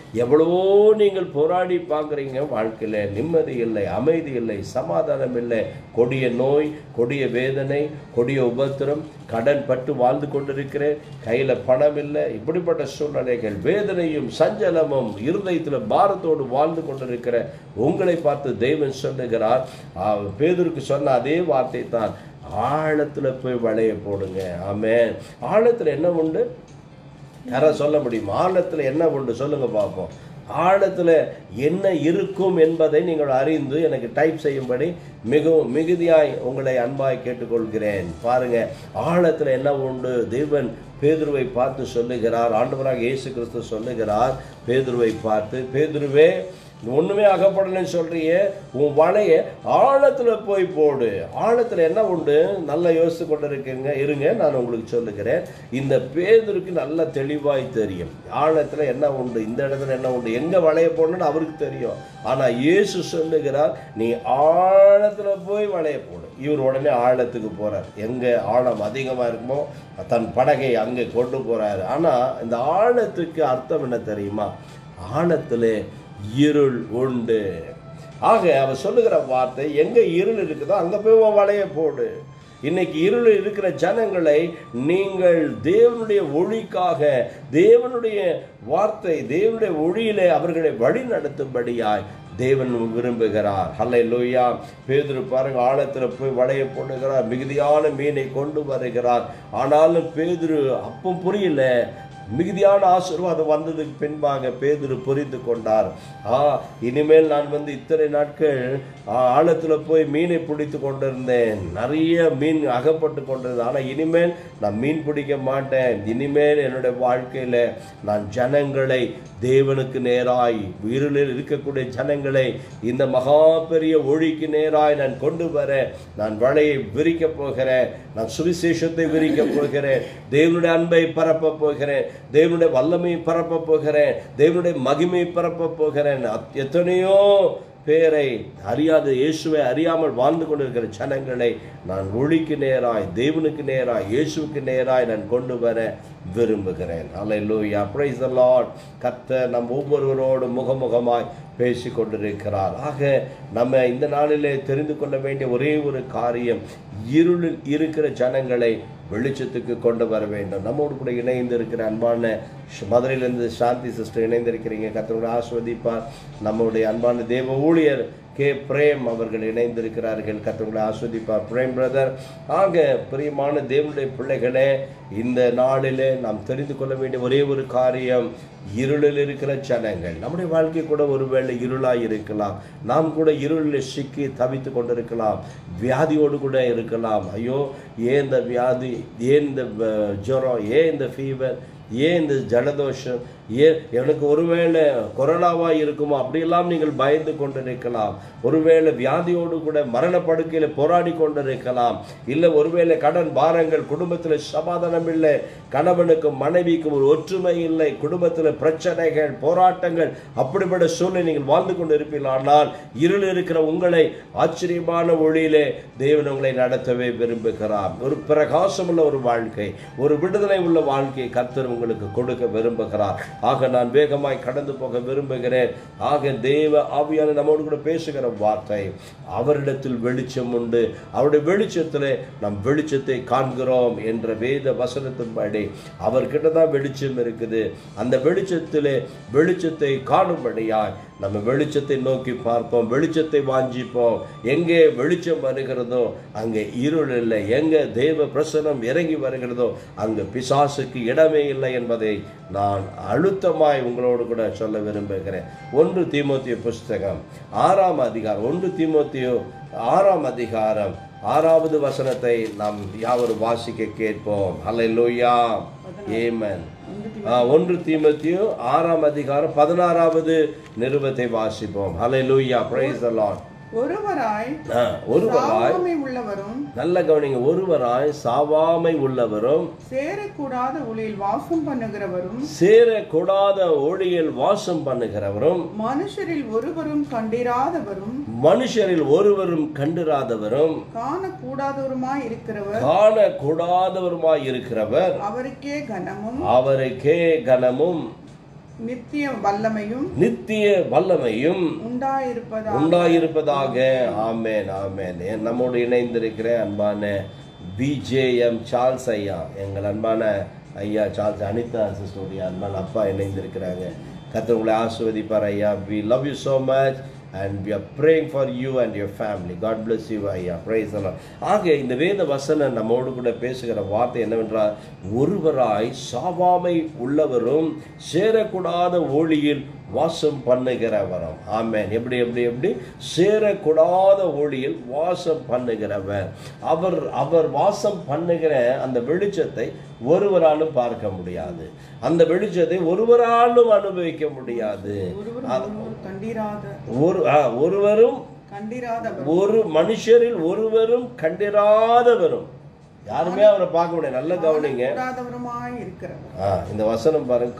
எவ்வளவோ நீங்கள் போராடி பார்க்குறீங்க வாழ்க்கையில் நிம்மதி இல்லை அமைதி இல்லை சமாதானம் இல்லை கொடிய நோய் கொடிய வேதனை கொடிய உபத்திரம் கடன் பட்டு வாழ்ந்து கொண்டிருக்கிறேன் கையில் பணம் இல்லை இப்படிப்பட்ட சூழ்நிலைகள் வேதனையும் சஞ்சலமும் இருதயத்தில் பாரத்தோடு வாழ்ந்து கொண்டிருக்கிற உங்களை பார்த்து தெய்வன் சொல்லுகிறார் ஆ, பேதுருக்கு சொன்ன அதே வார்த்தை தான் ஆழத்தில் போய் வளைய போடுங்க ஆமென் ஆழத்தில் என்ன உண்டு யாரா சொல்ல முடியுமா ஆழத்தில் என்ன உண்டு சொல்லுங்க பார்ப்போம் ஆழத்தில் என்ன இருக்கும் என்பதை நீங்கள் அறிந்து எனக்கு டைப் செய்யும்படி மிகவும் மிகுதியாய் உங்களை அன்பாய் கேட்டுக்கொள்கிறேன் பாருங்க ஆழத்தில் என்ன உண்டு தேவன் பேதுருவை பார்த்து சொல்லுகிறார் ஆண்டவராக இயேசு கிறிஸ்து சொல்லுகிறார் பேதுருவை பார்த்து பேதுருவே நீ ஒண்ணுமே அகப்படலைன்னு சொல்றியே உன் வலைய ஆழத்துல போய் போடு ஆழத்துல என்ன உண்டு நல்லா யோசித்து கொண்டு இருக்குங்க இருங்க நான் உங்களுக்கு சொல்லுகிறேன் இந்த பேதருக்கு நல்ல தெளிவாய் தெரியும் ஆழத்துல என்ன உண்டு இந்த இடத்துல என்ன உண்டு எங்க வலைய போடணும்னு அவருக்கு தெரியும் ஆனா இயேசு சொல்லுகிறார் நீ ஆழத்துல போய் வலைய போடு இவர் உடனே ஆழத்துக்கு போறார் எங்க ஆழம் அதிகமா இருக்குமோ தன் படகை அங்கே கொண்டு போறாரு ஆனா இந்த ஆழத்துக்கு அர்த்தம் என்ன தெரியுமா ஆழத்திலே இருள் உண்டு ஆக அவர் சொல்லுகிற வார்த்தை எங்க இருள் இருக்குதோ அங்க போய் உன் வலைய போடு இன்னைக்கு இருள் இருக்கிற ஜனங்களை நீங்கள் தேவனுடைய ஒளிக்காக தேவனுடைய வார்த்தை தேவனுடைய ஒளியிலே அவர்களை வழி நடத்தும்படியாய் தேவன் விரும்புகிறார் ஹல்லை லூயா பேதுரு பாருங்க ஆழத்தில் போய் வளைய போடுகிறார் மிகுதியான மீனை கொண்டு வருகிறார் ஆனாலும் பேதுரு அப்போ புரியல மிகுதியான ஆசீர்வாதம் வந்ததுக்கு பின்பாக பேதுரு புரிந்து கொண்டார் ஆ இனிமேல் நான் வந்து இத்தனை நாட்கள் ஆ, ஆழத்துல போய் மீனை பிடித்து கொண்டிருந்தேன் நிறைய மீன் அகப்பட்டு கொண்டிருந்தேன் ஆனா இனிமேல் நான் மீன் பிடிக்க மாட்டேன் இனிமேல் என்னுடைய வாழ்க்கையில நான் ஜனங்களை தேவனுக்கு நேராய் இருளில் இருக்கக்கூடிய ஜனங்களை இந்த மகா பெரிய ஒளிக்கு நேராய் நான் கொண்டு வர நான் வலையை விரிக்க போகிறேன் நான் சுவிசேஷத்தை விரிக்க போகிறேன் தேவனுடைய அன்பை பரப்ப போகிறேன் தேவனுடைய வல்லமை பரப்ப போகிறேன் தேவனுடைய மகிமை பரப்ப போகிறேன் அத்- எத்தனையோ பேரை அறியாத இயேசுவை அறியாமல் வாழ்ந்து கொண்டிருக்கிற ஜனங்களை நான் ஒளிக்கு நேராய் தேவனுக்கு நேராய் இயேசுவுக்கு நேராய் நான் கொண்டு வர விரும்புகிறேன் அல்லேலூயா பிரைஸ் தி லார்ட் கர்த்தர் நம் ஒவ்வொருவரோடும் முகமுகமாய் பேசி கொண்டிருக்கிறார் ஆக நம்ம இந்த நாளிலே தெரிந்து கொள்ள வேண்டிய ஒரே ஒரு காரியம் இருளில் இருக்கிற ஜனங்களை வெளிச்சத்துக்கு கொண்டு வர வேண்டும் நம்மோடு கூட இணைந்து இருக்கிற அன்பான ஷ்- மதுரையிலிருந்து சாந்தி சிஸ்டர் இணைந்திருக்கிறீங்க கத்தரோட ஆஸ்வதிப்பார் நம்முடைய அன்பான தேவ ஊழியர் கே பிரேம் அவர்கள் இணைந்திருக்கிறார்கள் கத்தரோட ஆஸ்வதிப்பார் பிரேம் பிரதர் ஆக பிரியமான தேவனுடைய பிள்ளைகளே இந்த நாளிலே நாம் தெரிந்து கொள்ள வேண்டிய ஒரே ஒரு காரியம் இருளில் இருக்கிற ஜனங்கள் நம்முடைய வாழ்க்கை கூட ஒருவேளை இருளாய் இருக்கலாம் நாம் கூட இருளில் சிக்கி தவித்து கொண்டிருக்கலாம் வியாதியோடு கூட இருக்கலாம் ஐயோ ஏன் இந்த வியாதி ஏன் இந்த அஹ், ஜுரம் ஏன் இந்த ஃபீவர் ஏன் இந்த ஜலதோஷம் ஏன் எனக்கு ஒருவேளை கொரோனாவா இருக்குமோ அப்படியெல்லாம் நீங்கள் பயந்து கொண்டிருக்கலாம் ஒருவேளை வியாதியோடு கூட மரண படுக்கையில் போராடி கொண்டிருக்கலாம் இல்லை ஒருவேளை கடன் பாரங்கள் குடும்பத்தில் சமாதானம் இல்லை கணவனுக்கும் மனைவிக்கும் ஒரு ஒற்றுமை இல்லை குடும்பத்தில் பிரச்சனைகள் போராட்டங்கள் அப்படிப்பட்ட சூழ்நிலை நீங்கள் வாழ்ந்து கொண்டு இருப்பீர்கள் ஆனால் இருள் இருக்கிற உங்களை ஆச்சரியமான ஒளியிலே தேவன் உங்களை நடத்தவே விரும்புகிறார் ஒரு பிரகாசமுள்ள ஒரு வாழ்க்கை ஒரு விடுதலை உள்ள வாழ்க்கையை கர்த்தர் உங்களுக்கு கொடுக்க விரும்புகிறார் ஆக நான் வேகமாய் கடந்து போக விரும்புகிறேன் ஆக தேவ ஆவியான நம்மோடு கூட பேசுகிற வார்த்தை அவரிடத்தில் வெளிச்சம் உண்டு அவருடைய வெளிச்சத்திலே நாம் வெளிச்சத்தை காண்கிறோம் என்ற வேத வசனத்தின்படி அவர்கிட்ட தான் வெளிச்சம் இருக்குது அந்த வெளிச்சத்திலே வெளிச்சத்தை காணும்படியாய் நம்ம வெளிச்சத்தை நோக்கி பார்ப்போம் வெளிச்சத்தை வாஞ்சிப்போம் எங்கே வெளிச்சம் வருகிறதோ அங்கே இருள் இல்லை எங்கே தேவ பிரசனம் இறங்கி வருகிறதோ அங்கே பிசாசுக்கு இடமே இல்லை என்பதை நான் அழுத்தமாய் உங்களோடு கூட சொல்ல விரும்புகிறேன் ஒன்று தீமோத்திய புஸ்தகம் ஆறாம் அதிகாரம் ஒன்று தீமோத்தியோ ஆறாம் அதிகாரம் ஆறாவது வசனத்தை நாம் யாவரும் வாசிக்க கேட்போம் அல்லேலூயா ஏமன் ஆ, ஒன்று தீமோத்தேயு ஆறாம் அதிகாரம் பதினாறாவது நிருபத்தை வாசிப்போம் ஹalleluya praise the lord ஒருவராய் ஆ, ஒருவராய் சாவாமை உள்ளவரும் நல்ல கவனிங்க ஒருவராய் சாவாமை உள்ளவரும் சேரக்கூடாத ஒளியில் வாசம் பண்ணுகிறவரும் சேரக்கூடாத ஒளியில் வாசம் பண்ணுகிறவரும் மனுஷரில் ஒருவரும் கண்டிராதவரும் மனுஷரில் ஒருவரும் கண்டிராதவரும் காணக்கூடாதவருமாய் இருக்கிறவர் காணக்கூடாதவருமாய் இருக்கிறவர் அவருக்கே கனமும் அவருக்கே கனமும் நித்திய வல்லமையும் நித்திய வல்லமையும் உண்டாயிருப்பதா உண்டாயிருப்பதாக ஆமென் ஆமென் என் நம்மோடு இணைந்திருக்கிற அன்பான பிஜேஎம் சார்ல்ஸ் ஐயா எங்கள் அன்பான ஐயா சார்ல்ஸ் அனிதா சிஸ்டருடைய அன்பான அப்பா இணைந்திருக்கிறாங்க கர்த்தர் உங்களை ஆசிர்வதிப்பார் ஐயா we love you so much and we are praying for you and your family god bless you ஐயா praise the Lord ஆக இந்த வேத வசனம் நம்மோடு கூட பேசுகிற வார்த்தை என்னவென்றால் ஒருவராய் சாவாமை உள்ளவரும் சேரக்கூடாத ஒளியில் வாசம் பண்ணுகிறவரும் ஆமென் எப்படி எப்படி எப்படி சேரக்கூடாத ஒளியில் வாசம் பண்ணுகிறவர் அவர் அவர் வாசம் பண்ணுகிற அந்த வெளிச்சத்தை ஒருவராலும் பார்க்க முடியாது அந்த வெளிச்சத்தை ஒருவராலும் அனுபவிக்க முடியாது ஒருவர் ஒருவர் கண்டிராத ஒரு ஆ, ஒருவரும் கண்டிராதவர் ஒரு மனுஷரில் ஒருவரும் கண்டிராதவரும் யாருமே அவரை பார்க்க முடியாது நல்ல கவனிங்க கூடாதவருமாய் இருக்கிறவர் ஆ, இந்த வசனம் பாருங்க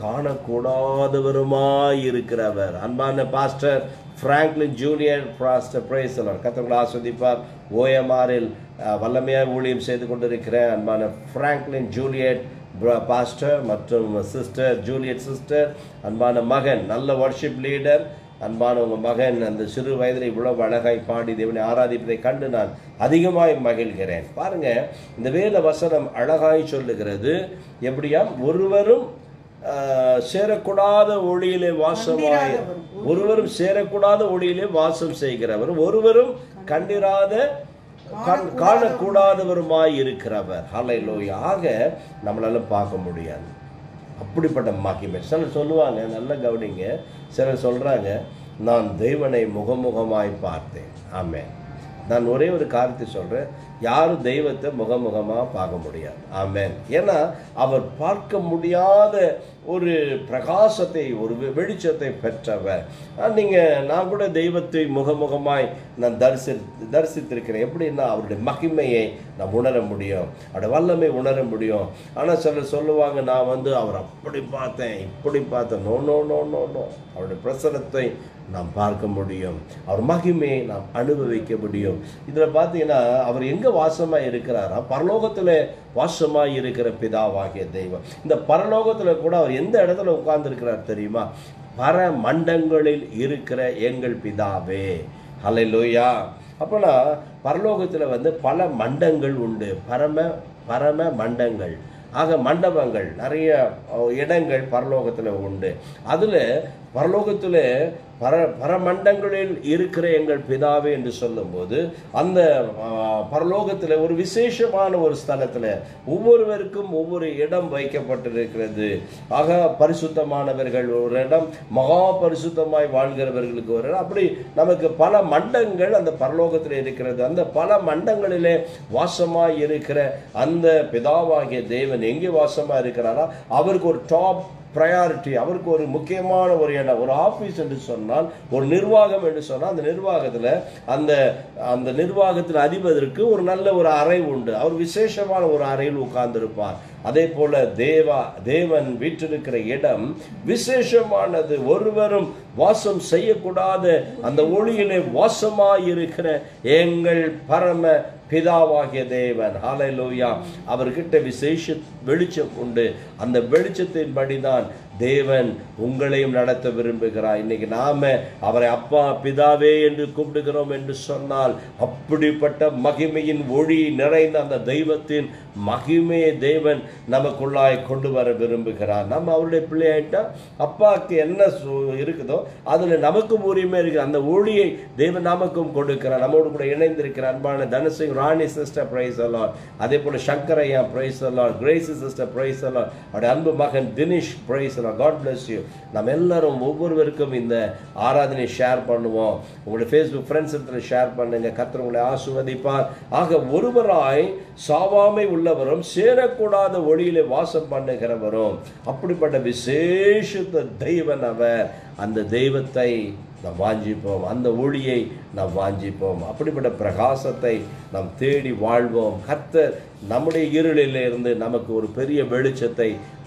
காணக்கூடாதவருமாய் இருக்கிறவர் அன்பான பாஸ்டர் பிராங்க்லின் ஜூலியர் பாஸ்டர் பிரேசலர் கத்தவங்களை ஆஸ்வதிப்பார் ஓஎம்ஆரில் வல்லமையாக ஊழியம் செய்து கொண்டிருக்கிற அன்பான பிராங்க்லின் ஜூலியட் bro- பாஸ்டர் மற்றும் சிஸ்டர் ஜூலியட் சிஸ்டர் அன்பான மகன் நல்ல வர்ஷிப் லீடர் அன்பான உங்கள் மகன் அந்த சிறு வயதில் இவ்வளவு அழகாய் பாடி தேவனை ஆராதிப்பதை கண்டு நான் அதிகமாய் மகிழ்கிறேன் பாருங்க இந்த வேத வசனம் அழகாய் சொல்லுகிறது எப்படியாம் ஒருவரும் ஆஹ், சேரக்கூடாத ஒளியிலே வாசமாய் ஒருவரும் சேரக்கூடாத ஒளியிலே வாசம் செய்கிறவர் ஒருவரும் கண்டிராத கண்- காணக்கூடாதவருமாய் இருக்கிறவர் ஹalleluya ஆக நம்மளால பார்க்க முடியாது அப்படிப்பட்ட மகிமை சிலர் சொல்லுவாங்க நல்ல கவனிங்க சிலர் சொல்றாங்க நான் தெய்வனை முகமுகமாய் பார்த்தேன் ஆமென் நான் ஒரே ஒரு காரியத்தை சொல்றேன் யாரும் தெய்வத்தை முகமுகமாக பார்க்க முடியாது ஆமென் ஏன்னா அவர் பார்க்க முடியாத ஒரு பிரகாசத்தை ஒரு வெ- வெளிச்சத்தை பெற்றவர் ஆஹ் நீங்க நான் கூட தெய்வத்தை முகமுகமாய் நான் தரிசி தரிசித்திருக்கிறேன் எப்படின்னா அவருடைய மகிமையை நான் உணர முடியும் அவருடைய வல்லமை உணர முடியும் ஆனால் சிலர் சொல்லுவாங்க நான் வந்து அவர் அப்படி பார்த்தேன் இப்படி பார்த்தேன் no no no no no அவருடைய பிரசனத்தை நாம் பார்க்க முடியும் அவர் மகிமையை நாம் அனுபவிக்க முடியும் இதில் பார்த்தீங்கன்னா அவர் எங்கே வாசமாக இருக்கிறாரா பரலோகத்தில் வாசமாக இருக்கிற பிதாவாகிய தெய்வம் இந்த பரலோகத்தில் கூட அவர் எந்த இடத்துல உட்கார்ந்திருக்கிறார் தெரியுமா பரமண்டங்களில் இருக்கிற எங்கள் பிதாவே ஹalleluya அப்போனா பரலோகத்தில் வந்து பல மண்டங்கள் உண்டு பரம பரம மண்டங்கள் ஆக மண்டபங்கள் நிறைய அஹ், இடங்கள் பரலோகத்தில் உண்டு அதில் பரலோகத்தில் பர பரமண்டங்களில் இருக்கிற எங்கள் பிதாவே என்று சொல்லும்போது அந்த அஹ், பரலோகத்தில் ஒரு விசேஷமான ஒரு ஸ்தலத்தில் ஒவ்வொருவருக்கும் ஒவ்வொரு இடம் வைக்கப்பட்டிருக்கிறது ஆக பரிசுத்தமானவர்கள் ஒரு இடம் மகா பரிசுத்தமாய் வாழ்கிறவர்களுக்கு ஒரு இடம் அப்படி நமக்கு பல மண்டங்கள் அந்த பரலோகத்தில் இருக்கிறது அந்த பல மண்டங்களிலே வாசமாய் இருக்கிற அந்த பிதாவாகிய தேவன் எங்கே வாசமா இருக்கிறாரா அவருக்கு ஒரு டாப் ப்ரையாரிட்டி அவருக்கு ஒரு முக்கியமான ஒரு இடம் ஒரு ஆபீஸ் என்று சொன்னால் ஒரு நிர்வாகம் என்று சொன்னால் அந்த நிர்வாகத்தில் அந்த அந்த நிர்வாகத்தில் அதிபதற்கு ஒரு நல்ல ஒரு அறை உண்டு அவர் விசேஷமான ஒரு அறையில் உட்கார்ந்திருப்பார் அதே போல தேவா தேவன் வீற்றிருக்கிற இடம் விசேஷமானது ஒருவரும் வாசம் செய்யக்கூடாத அந்த ஒளியிலே வாசமாயிருக்கிற எங்கள் பரம பிதாவாகிய தேவன் ஹalleluya அவர்கிட்ட விசேஷ வெளிச்சம் உண்டு அந்த வெளிச்சத்தின்படிதான் தேவன் உங்களையும் நடத்த விரும்புகிறார் இன்னைக்கு நாம அவரை அப்பா பிதாவே என்று கூப்பிடுகிறோம் என்று சொன்னால் அப்படிப்பட்ட மகிமையின் ஒளி நிறைந்த அந்த தெய்வத்தின் மகிமையை தேவன் நமக்குள்ளாய் கொண்டு வர விரும்புகிறார் நம்ம அவருடைய பிள்ளையாயிட்டா அப்பாவுக்கு என்ன சு- இருக்குதோ அதுல நமக்கும் உரிமை இருக்கு அந்த ஒளியை தேவன் நமக்கும் கொடுக்கிறார் நம்மோடு கூட இணைந்திருக்கிற அன்பான Dhanasingh Rani sister praise the Lord அதே போல Sankaraiah praise the Lord Gracy sister praise the Lord அவருடைய அன்பு மகன் Dinesh praise the Lord God bless you நம்ம எல்லாரும் ஒவ்வொருவருக்கும் இந்த ஆராதனை ஷேர் பண்ணுவோம் உங்களுடைய ஃபேஸ்புக் ஃப்ரெண்ட்ஸ் இடத்துல ஷேர் பண்ணுங்க கர்த்தர் உங்களை ஆசுவதிப்பார் ஆக ஒருவராய் சாவாமை உள்ளவரும் சேரக்கூடாத ஒளியிலே வாசம் பண்ணுகிறவரும் அப்படிப்பட்ட விசேஷத்த தெய்வன் அவர் அந்த தெய்வத்தை நாம் வாஞ்சிப்போம் அந்த ஒளியை நாம் வாஞ்சிப்போம் அப்படிப்பட்ட பிரகாசத்தை நாம் தேடி வாழ்வோம் கர்த்தர் நம்முடைய இருளில் இருந்து நமக்கு ஒரு பெரிய வெளிச்சத்தை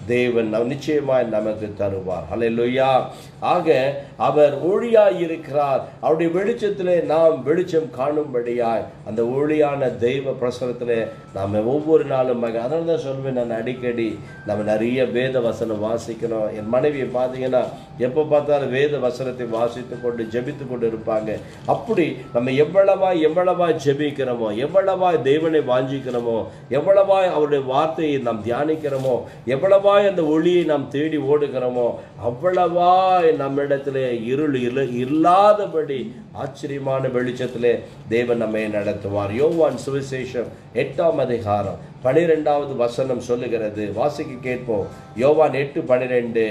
தேவன் நம் நிச்சயமாய் நமக்கு தருவார் ஹalleluya ஆக அவர் ஒளியாய் இருக்கிறார் அவருடைய வெளிச்சத்திலே நாம் வெளிச்சம் காணும்படியாய் அந்த ஒளியான தெய்வ பிரசனத்திலே நாம் ஒவ்வொரு நாளும் மக அதனால தான் சொல்வேன் நான் அடிக்கடி நம்ம நிறைய வேத வசனம் வாசிக்கணும் என் மனைவியை பார்த்தீங்கன்னா எப்போ பார்த்தாலும் வேத வசனத்தை வாசித்து கொண்டு ஜெபித்து கொண்டு இருப்பாங்க அப்படி நம்ம எவ்வளவா எவ்வளவா ஜெபிக்கிறோமோ எவ்வளவா தேவனை வாஞ்சிக்கிறோமோ எவ்வளவா அவருடைய வார்த்தையை நாம் தியானிக்கிறோமோ எவ்வளவாய் அந்த ஒளியை நாம் தேடி ஓடுகிறோமோ அவ்வளவாய் நம்மிடத்திலே இருள் இல்ல- இல்லாதபடி ஆச்சரியமான வெளிச்சத்திலே தேவன் நம்மை நடத்துவார் யோவான் சுவிசேஷம் எட்டாம் அதிகாரம் பனிரெண்டாவது வசனம் சொல்லுகிறது வாசிக்க கேட்போம் யோவான் எட்டு பனிரெண்டு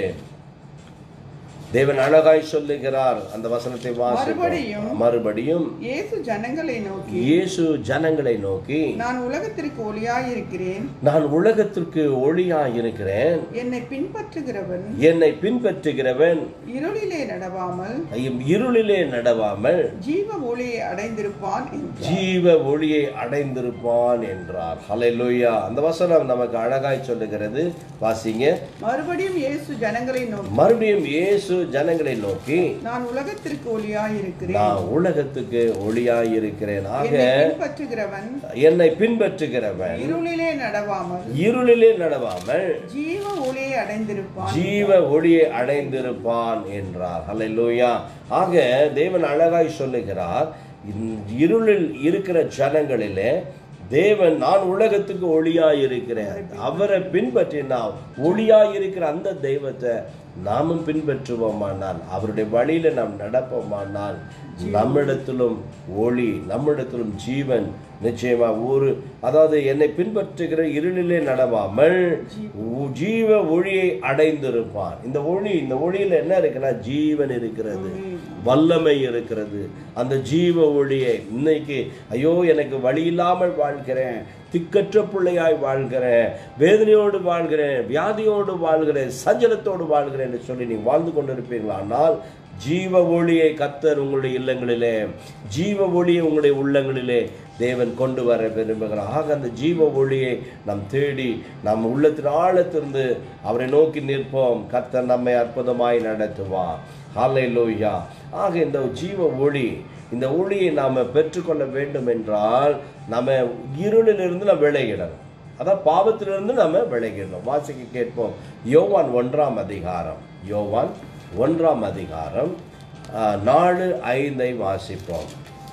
தேவன் அழகாய் சொல்லுகிறார் அந்த வசனத்தை வாசிப்போம் மறுபடியும் மறுபடியும் இயேசு ஜனங்களை நோக்கி இயேசு ஜனங்களை நோக்கி நான் உலகத்திற்கு ஒளியாயிருக்கிறேன் நான் உலகத்திற்கு ஒளியாய் இருக்கிறேன் என்னை பின்பற்றுகிறவன் என்னை பின்பற்றுகிறவன் இருளிலே நடவாமல் ஐயம், இருளிலே நடவாமல் ஜீவ ஒளியை அடைந்திருப்பான் என்றார் ஜீவ ஒளியை அடைந்திருப்பான் என்றார் ஹalleluya அந்த வசனம் நமக்கு அழகாய் சொல்லுகிறது வாசிங்க மறுபடியும் இயேசு ஜனங்களை நோக்கி மறுபடியும் இயேசு ஜனங்களை நோக்கி நான் உலகத்திற்கு ஒளியாயிருக்கிறேன் நான் உலகத்துக்கு ஒளியாய் இருக்கிறேன் ஆக என்னை பின்பற்றுகிறவன் என்னை பின்பற்றுகிறவன் இருளிலே நடவாமல் இருளிலே நடவாமல் ஜீவ ஒளியை அடைந்திருப்பான் ஜீவ ஒளியை அடைந்திருப்பான் என்றார் ஹalleluya ஆக தேவன் அழகாய் சொல்லுகிறார் இந்த இருளில் இருக்கிற ஜனங்களிலே தேவன் நான் உலகத்துக்கு ஒளியாய் இருக்கிறேன் அவரை பின்பற்றி நாம் ஒளியாய் இருக்கிற அந்த தெய்வத்தை நாமும் பின்பற்றுவோமானால் அவருடைய வழியில நாம் நடப்போமானால் நம்மிடத்திலும் ஒளி நம்மிடத்திலும் ஜீவன் நிச்சயமா ஒரு அதாவது என்னை பின்பற்றுகிற இருளிலே நடவாமல் உ- ஜீவ ஒளியை அடைந்திருப்பான் இந்த ஒளி இந்த ஒளியில என்ன இருக்குன்னா ஜீவன் இருக்கிறது வல்லமை இருக்கிறது அந்த ஜீவ ஒளியை இன்னைக்கு ஐயோ எனக்கு வழி இல்லாமல் வாழ்கிறேன் திக்கற்ற பிள்ளையாய் வாழ்கிறேன் வேதனையோடு வாழ்கிறேன் வியாதியோடு வாழ்கிறேன் சஞ்சலத்தோடு வாழ்கிறேன் என்று சொல்லி நீ வாழ்ந்து கொண்டிருப்பீர்களானால் ஜீவ ஒளியை கத்தர் உங்களுடைய இல்லங்களிலே ஜீவ ஒளியை உங்களுடைய உள்ளங்களிலே தேவன் கொண்டு வர விரும்புகிறார் ஆக அந்த ஜீவ ஒளியை நாம் தேடி நம் உள்ளத்தின் ஆழத்திலிருந்து அவரை நோக்கி நிற்போம் கர்த்தர் நம்மை அற்புதமாய் நடத்துவார் ஹalleluya ஆக இந்த ஜீவ ஒளி இந்த ஒளியை நாம் பெற்றுக்கொள்ள வேண்டும் என்றால் நம்ம இருளிலிருந்து நாம் விலகிடணும் அதான் பாவத்திலிருந்து நம்ம விலகிடணும் வாசிக்க கேட்போம் யோவான் ஒன்றாம் அதிகாரம் யோவான் ஒன்றாம் அதிகாரம் ஆ, நாலு ஐந்தை வாசிப்போம்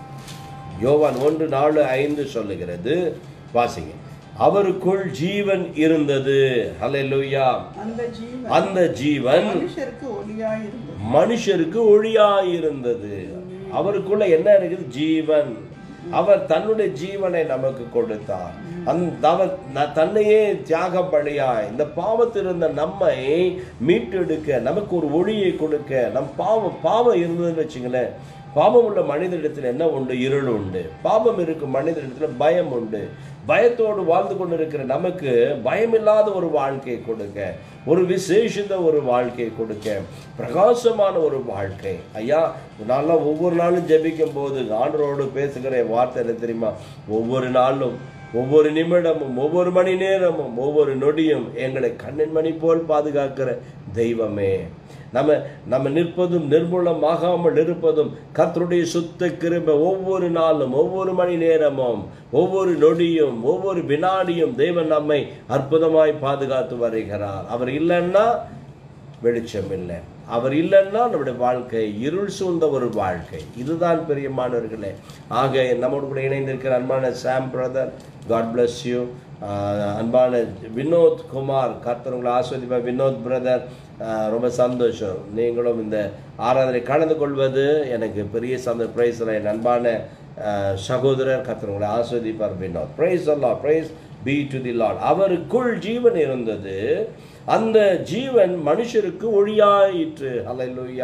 யோவான் ஒன்று நாலு ஐந்து சொல்லுகிறது வாசிங்க அவருக்குள் ஜீவன் இருந்தது ஹalleluya அந்த ஜீவன் அந்த ஜீவன் மனுஷருக்கு ஒளியாயிருந்தது மனுஷருக்கு ஒளியாயிருந்தது அவருக்குள்ள என்ன இருக்குது ஜீவன் அவர் தன்னுடைய ஜீவனை நமக்கு கொடுத்தார் அந்த அவர் ந- தன்னையே தியாக பலியாய் இந்த பாவத்தில் இருந்த நம்மை மீட்டெடுக்க நமக்கு ஒரு ஒளியை கொடுக்க நம் பாவம் பாவம் இருந்ததுன்னு வச்சுங்களேன் பாவம் உள்ள மனிதனிடத்தில் என்ன உண்டு இருள் உண்டு பாவம் இருக்கும் மனிதனிடத்தில் பயம் உண்டு பயத்தோடு வாழ்ந்து கொண்டிருக்கிற நமக்கு பயமில்லாத ஒரு வாழ்க்கை கொடுக்க ஒரு விசேஷித்த ஒரு வாழ்க்கை கொடுக்க பிரகாசமான ஒரு வாழ்க்கை ஐயா நான்லாம் ஒவ்வொரு நாளும் ஜெபிக்கும் போது ஆண்டரோடு பேசுகிற என் வார்த்தை என்ன தெரியுமா ஒவ்வொரு நாளும் ஒவ்வொரு நிமிடமும் ஒவ்வொரு மணி நேரமும் ஒவ்வொரு நொடியும் எங்களை கண்ணின் மணி போல் பாதுகாக்கிற தெய்வமே நம்ம நம்ம நிற்பதும் நிர்மூலமாகாமல் இருப்பதும் கர்த்தருடைய சுத்த கிருபை ஒவ்வொரு நாளும் ஒவ்வொரு மணி நேரமும் ஒவ்வொரு நொடியும் ஒவ்வொரு வினாடியும் தேவன் நம்மை அற்புதமாய் பாதுகாத்து வருகிறார் அவர் இல்லைன்னா வெளிச்சம் இல்லை அவர் இல்லைன்னா நம்முடைய வாழ்க்கை இருள் சூழ்ந்த ஒரு வாழ்க்கை இதுதான் பெரியமானவர்களே ஆக நம்மோடு கூட இணைந்திருக்கிற அன்பான Sam brother God bless you அன்பான வினோத் குமார் கர்த்தர் உங்களை ஆஸ்வதிப்பார் வினோத் பிரதர் ரொம்ப சந்தோஷம் நீங்களும் இந்த ஆராதனை கலந்து கொள்வது எனக்கு பெரிய சந்த பிரைஸ் என் அன்பான அஹ், சகோதரர் கர்த்தர் உங்களை ஆஸ்வதிப்பார் வினோத் பிரைஸ் அல்லா praise be to the Lord அவருக்குள் ஜீவன் இருந்தது அந்த ஜீவன் மனுஷருக்கு ஒளியாயிற்று ஹalleluya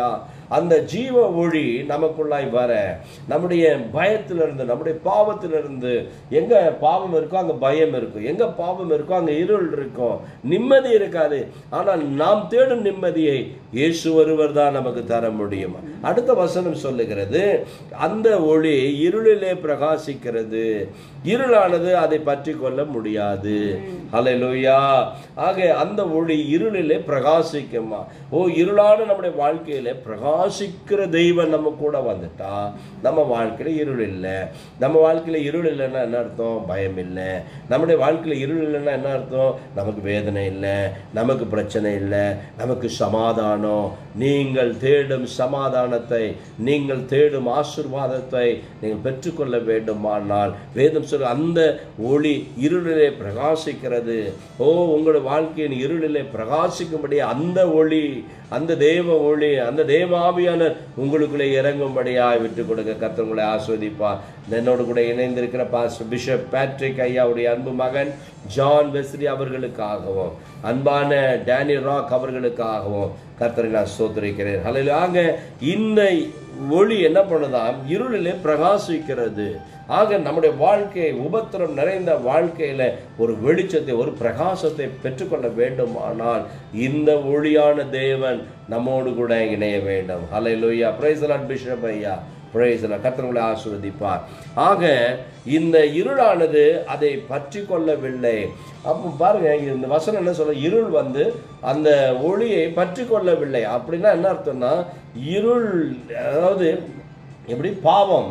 அந்த ஜீவ ஒளி நமக்குள்ளாய் வர நம்முடைய பயத்திலிருந்து நம்முடைய பாவத்திலிருந்து எங்க பாவம் இருக்கோ அங்க பயம் இருக்கும் எங்க பாவம் இருக்கோ அங்க இருள் இருக்கும் நிம்மதி இருக்காது ஆனால் நாம் தேடும் நிம்மதியை இயேசு ஒருவர் தான் நமக்கு தர முடியும் அடுத்த வசனம் சொல்லுகிறது அந்த ஒளி இருளிலே பிரகாசிக்கிறது இருளானது அதை பற்றி கொள்ள முடியாது ஹalleluya ஆக அந்த ஒளி இருளிலே பிரகாசிக்குமா ஓ இருளான நம்முடைய வாழ்க்கையில பிரகாசிக்கிற தெய்வம் நம்ம கூட வந்துட்டா நம்ம வாழ்க்கையில இருள் இல்லை நம்ம வாழ்க்கையில இருள் இல்லைன்னா என்ன அர்த்தம் பயம் இல்லை நம்முடைய வாழ்க்கையில இருள் இல்லைன்னா என்ன அர்த்தம் நமக்கு வேதனை இல்லை நமக்கு பிரச்சனை இல்லை நமக்கு சமாதானம் நீங்கள் தேடும் சமாதானத்தை நீங்கள் தேடும் ஆசீர்வாதத்தை நீங்கள் பெற்றுக்கொள்ள வேண்டுமானால் வேதம் சொல்ல அந்த ஒளி இருளிலே பிரகாசிக்கிறது ஓ உங்களுடைய வாழ்க்கையின் இருளிலே பிரகாசிக்கும்படி அந்த ஒளி அந்த தேவ ஒளி அந்த தேவாவியான உங்களுக்குள்ளே இறங்கும்படியாய் விட்டு கொடுக்க கர்த்தர் உங்களை ஆஸ்வதிப்பார் என்னோடு கூட இணைந்திருக்கிற பாஸ் பிஷப் பேட்ரிக் ஐயாவுடைய அன்பு மகன் ஜான் வெஸ்ரி அவர்களுக்காகவும் அன்பான டேனி ராக் அவர்களுக்காகவும் கர்த்தரை நான் சோதரிக்கிறேன் ஹalleluya ஆக இந்த ஒளி என்ன பண்ணுதாம் இருளிலே பிரகாசிக்கிறது ஆக நம்முடைய வாழ்க்கை உபத்திரம் நிறைந்த வாழ்க்கையில ஒரு வெளிச்சத்தை ஒரு பிரகாசத்தை பெற்றுக்கொள்ள வேண்டுமானால் இந்த ஒளியான தேவன் நம்மோடு கூட இணைய வேண்டும் ஹalleluya praise the lord bishop ஐயா praise the lord கர்த்தர் உங்களை ஆசீர்வதிப்பார் ஆக இந்த இருளானது அதை பற்றி கொள்ளவில்லை அப்போ பாருங்க இந்த வசனம் என்ன சொல்ல இருள் வந்து அந்த ஒளியை பற்றி கொள்ளவில்லை அப்படின்னா என்ன அர்த்தம்னா இருள் அதாவது எப்படி பாவம்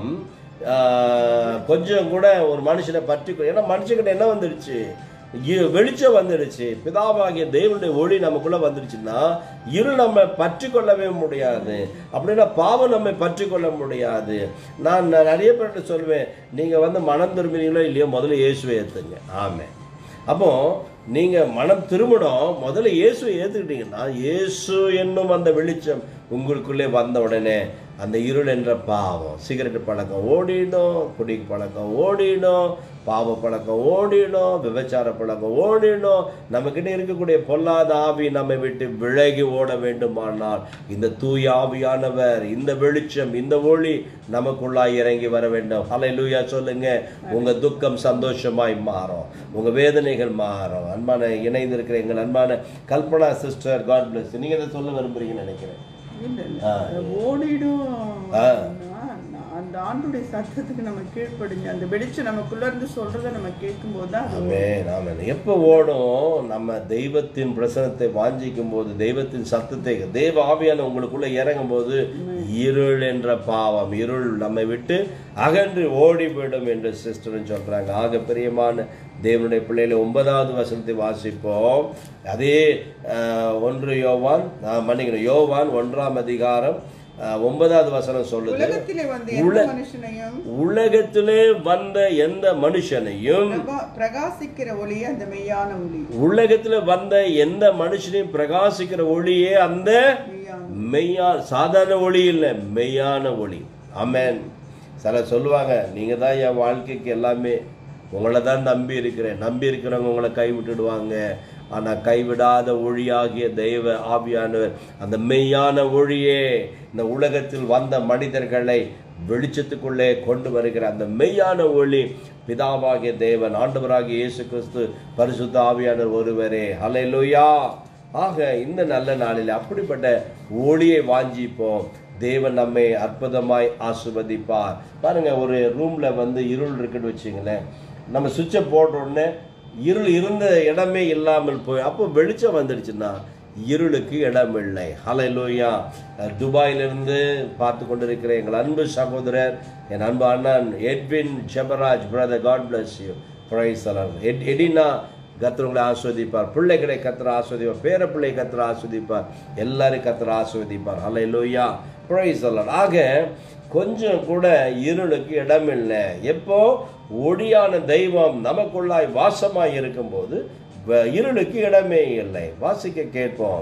ஆஹ், கொஞ்சம் கூட ஒரு மனுஷனை பற்றி கொ- ஏன்னா மனுஷங்கிட்ட என்ன வந்துடுச்சு இ- வெளிச்சம் வந்துடுச்சு பிதாவாகிய தேவனுடைய ஒளி நமக்குள்ள வந்துடுச்சுன்னா இருள் நம்ம பற்றி கொள்ளவே முடியாது அப்படின்னா பாவம் நம்மை பற்றி கொள்ள முடியாது நான் நான் நிறைய பேர்கிட்ட சொல்லுவேன் நீங்க வந்து மனம் திரும்பினீங்களோ இல்லையோ முதல்ல இயேசுவை ஏத்துங்க ஆமே அப்போ நீங்க மனம் திரும்பணும் முதல்ல இயேசுவை ஏத்துக்கிட்டீங்கன்னா இயேசு என்னும் அந்த வெளிச்சம் உங்களுக்குள்ளே வந்த உடனே அந்த இருள் என்ற பாவம் சிகரெட் பழக்கம் ஓடிடும் குடி பழக்கம் ஓடிடும் பாவ பழக்கம் ஓடிடும் விபச்சார பழக்கம் ஓடிடும் நம்மக்கிட்ட இருக்கக்கூடிய பொல்லாத ஆவி நம்மை விட்டு விலகி ஓட வேண்டுமானால் இந்த தூய ஆவியானவர் இந்த வெளிச்சம் இந்த ஒளி நமக்குள்ளாய் இறங்கி வர வேண்டும் ஹalleluya சொல்லுங்க உங்க துக்கம் சந்தோஷமாய் மாறும் உங்க வேதனைகள் மாறும் அன்பான இணைந்திருக்கிற எங்கள் அன்பான கல்பனா சிஸ்டர் காட் பிளஸ் நீங்க இதை சொல்ல விரும்புறீங்கன்னு நினைக்கிறேன் இல்ல இல்ல ஆ. ஓடிடும் ஆ. அப்படின்னா, அந்த ஆண்டுடைய சத்தத்துக்கு நம்ம கீழ்ப்படிஞ்சு அந்த வெளிச்சம் நமக்குள்ள இருந்து சொல்றதை நம்ம கேட்கும்போது தான் அது ஆமென் ஆமென் எப்போ ஓடும் நம்ம தெய்வத்தின் பிரசனத்தை வாஞ்சிக்கும் போது தெய்வத்தின் சத்தத்தை தெய்வ ஆவியான உங்களுக்குள்ள இறங்கும் போது இருள் என்ற பாவம் இருள் நம்மை விட்டு அகன்று ஓடிவிடும் என்று சிஸ்டர்னு சொல்றாங்க ஆக பிரியமான தேவனுடைய பிள்ளைகளை ஒன்பதாவது வசனத்தை வாசிப்போம் அதே அஹ், ஒன்று யோவான் அஹ், மன்னிக்கணும் யோவான் ஒன்றாம் அதிகாரம் அஹ், ஒன்பதாவது வசனம் சொல்லுது உலகத்திலே வந்து எந்த மனுஷனையும் உலகத்திலே வந்த எந்த மனுஷனையும் பிரபா- பிரகாசிக்கிற ஒளியே அந்த மெய்யான ஒளி உலகத்துல வந்த எந்த மனுஷனையும் பிரகாசிக்கிற ஒளியே அந்த மெய்யான மெய்யா சாதாரண ஒளி இல்லை மெய்யான ஒளி ஆமென் சில சொல்லுவாங்க நீங்க தான் என் வாழ்க்கைக்கு எல்லாமே உங்களை தான் நம்பி இருக்கிறேன் நம்பி இருக்கிறவங்க உங்களை கை விட்டுடுவாங்க ஆனா கைவிடாத ஒளியாகிய தெய்வ ஆவியானவர் அந்த மெய்யான ஒளியே இந்த உலகத்தில் வந்த மனிதர்களை வெளிச்சத்துக்குள்ளே கொண்டு வருகிற அந்த மெய்யான ஒளி பிதாவாகிய தேவன் ஆண்டவராகிய இயேசு கிறிஸ்து பரிசுத்த ஆவியானவர் ஒருவரே ஹalleluya ஆக இந்த நல்ல நாளில் அப்படிப்பட்ட ஒளியை வாஞ்சிப்போம் தேவன் நம்மை அற்புதமாய் ஆசிர்வதிப்பார் பாருங்க ஒரு ரூம்ல வந்து இருள் இருக்குன்னு வச்சுங்களேன் நம்ம சுவிட்சை போட்ட உடனே இருள் இருந்த இடமே இல்லாமல் போய் அப்போ வெளிச்சம் வந்துடுச்சுன்னா இருளுக்கு இடமில்லை ஹalleluya துபாயிலிருந்து பார்த்து கொண்டிருக்கிற எங்கள் அன்பு சகோதரர் என் அன்பு அண்ணன் Edwin Jebaraj brother God bless you praise எட் எடினா கர்த்தர் உங்களை ஆஸ்வதிப்பார் பிள்ளைகளை கத்திர ஆஸ்வதிப்பார் பேர பிள்ளை கத்திர ஆஸ்வதிப்பார் எல்லாரும் கத்திர ஆஸ்வதிப்பார் ஹalleluya பிரைஸ் ஆக கொஞ்சம் கூட இருளுக்கு இடமில்லை எப்போ ஒளியான தெய்வம் நமக்குள்ளாய் வாசமாய் இருக்கும்போது வ- இருளுக்கு இடமே இல்லை வாசிக்க கேட்போம்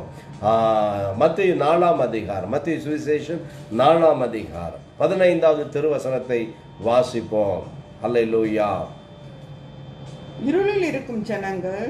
மத்திய நாலாம் அதிகாரம் மத்திய சுவிசேஷம் நாலாம் அதிகாரம் பதினைந்தாவது திருவசனத்தை வாசிப்போம் அல்லேலூயா இருளில் இருக்கும் ஜனங்கள்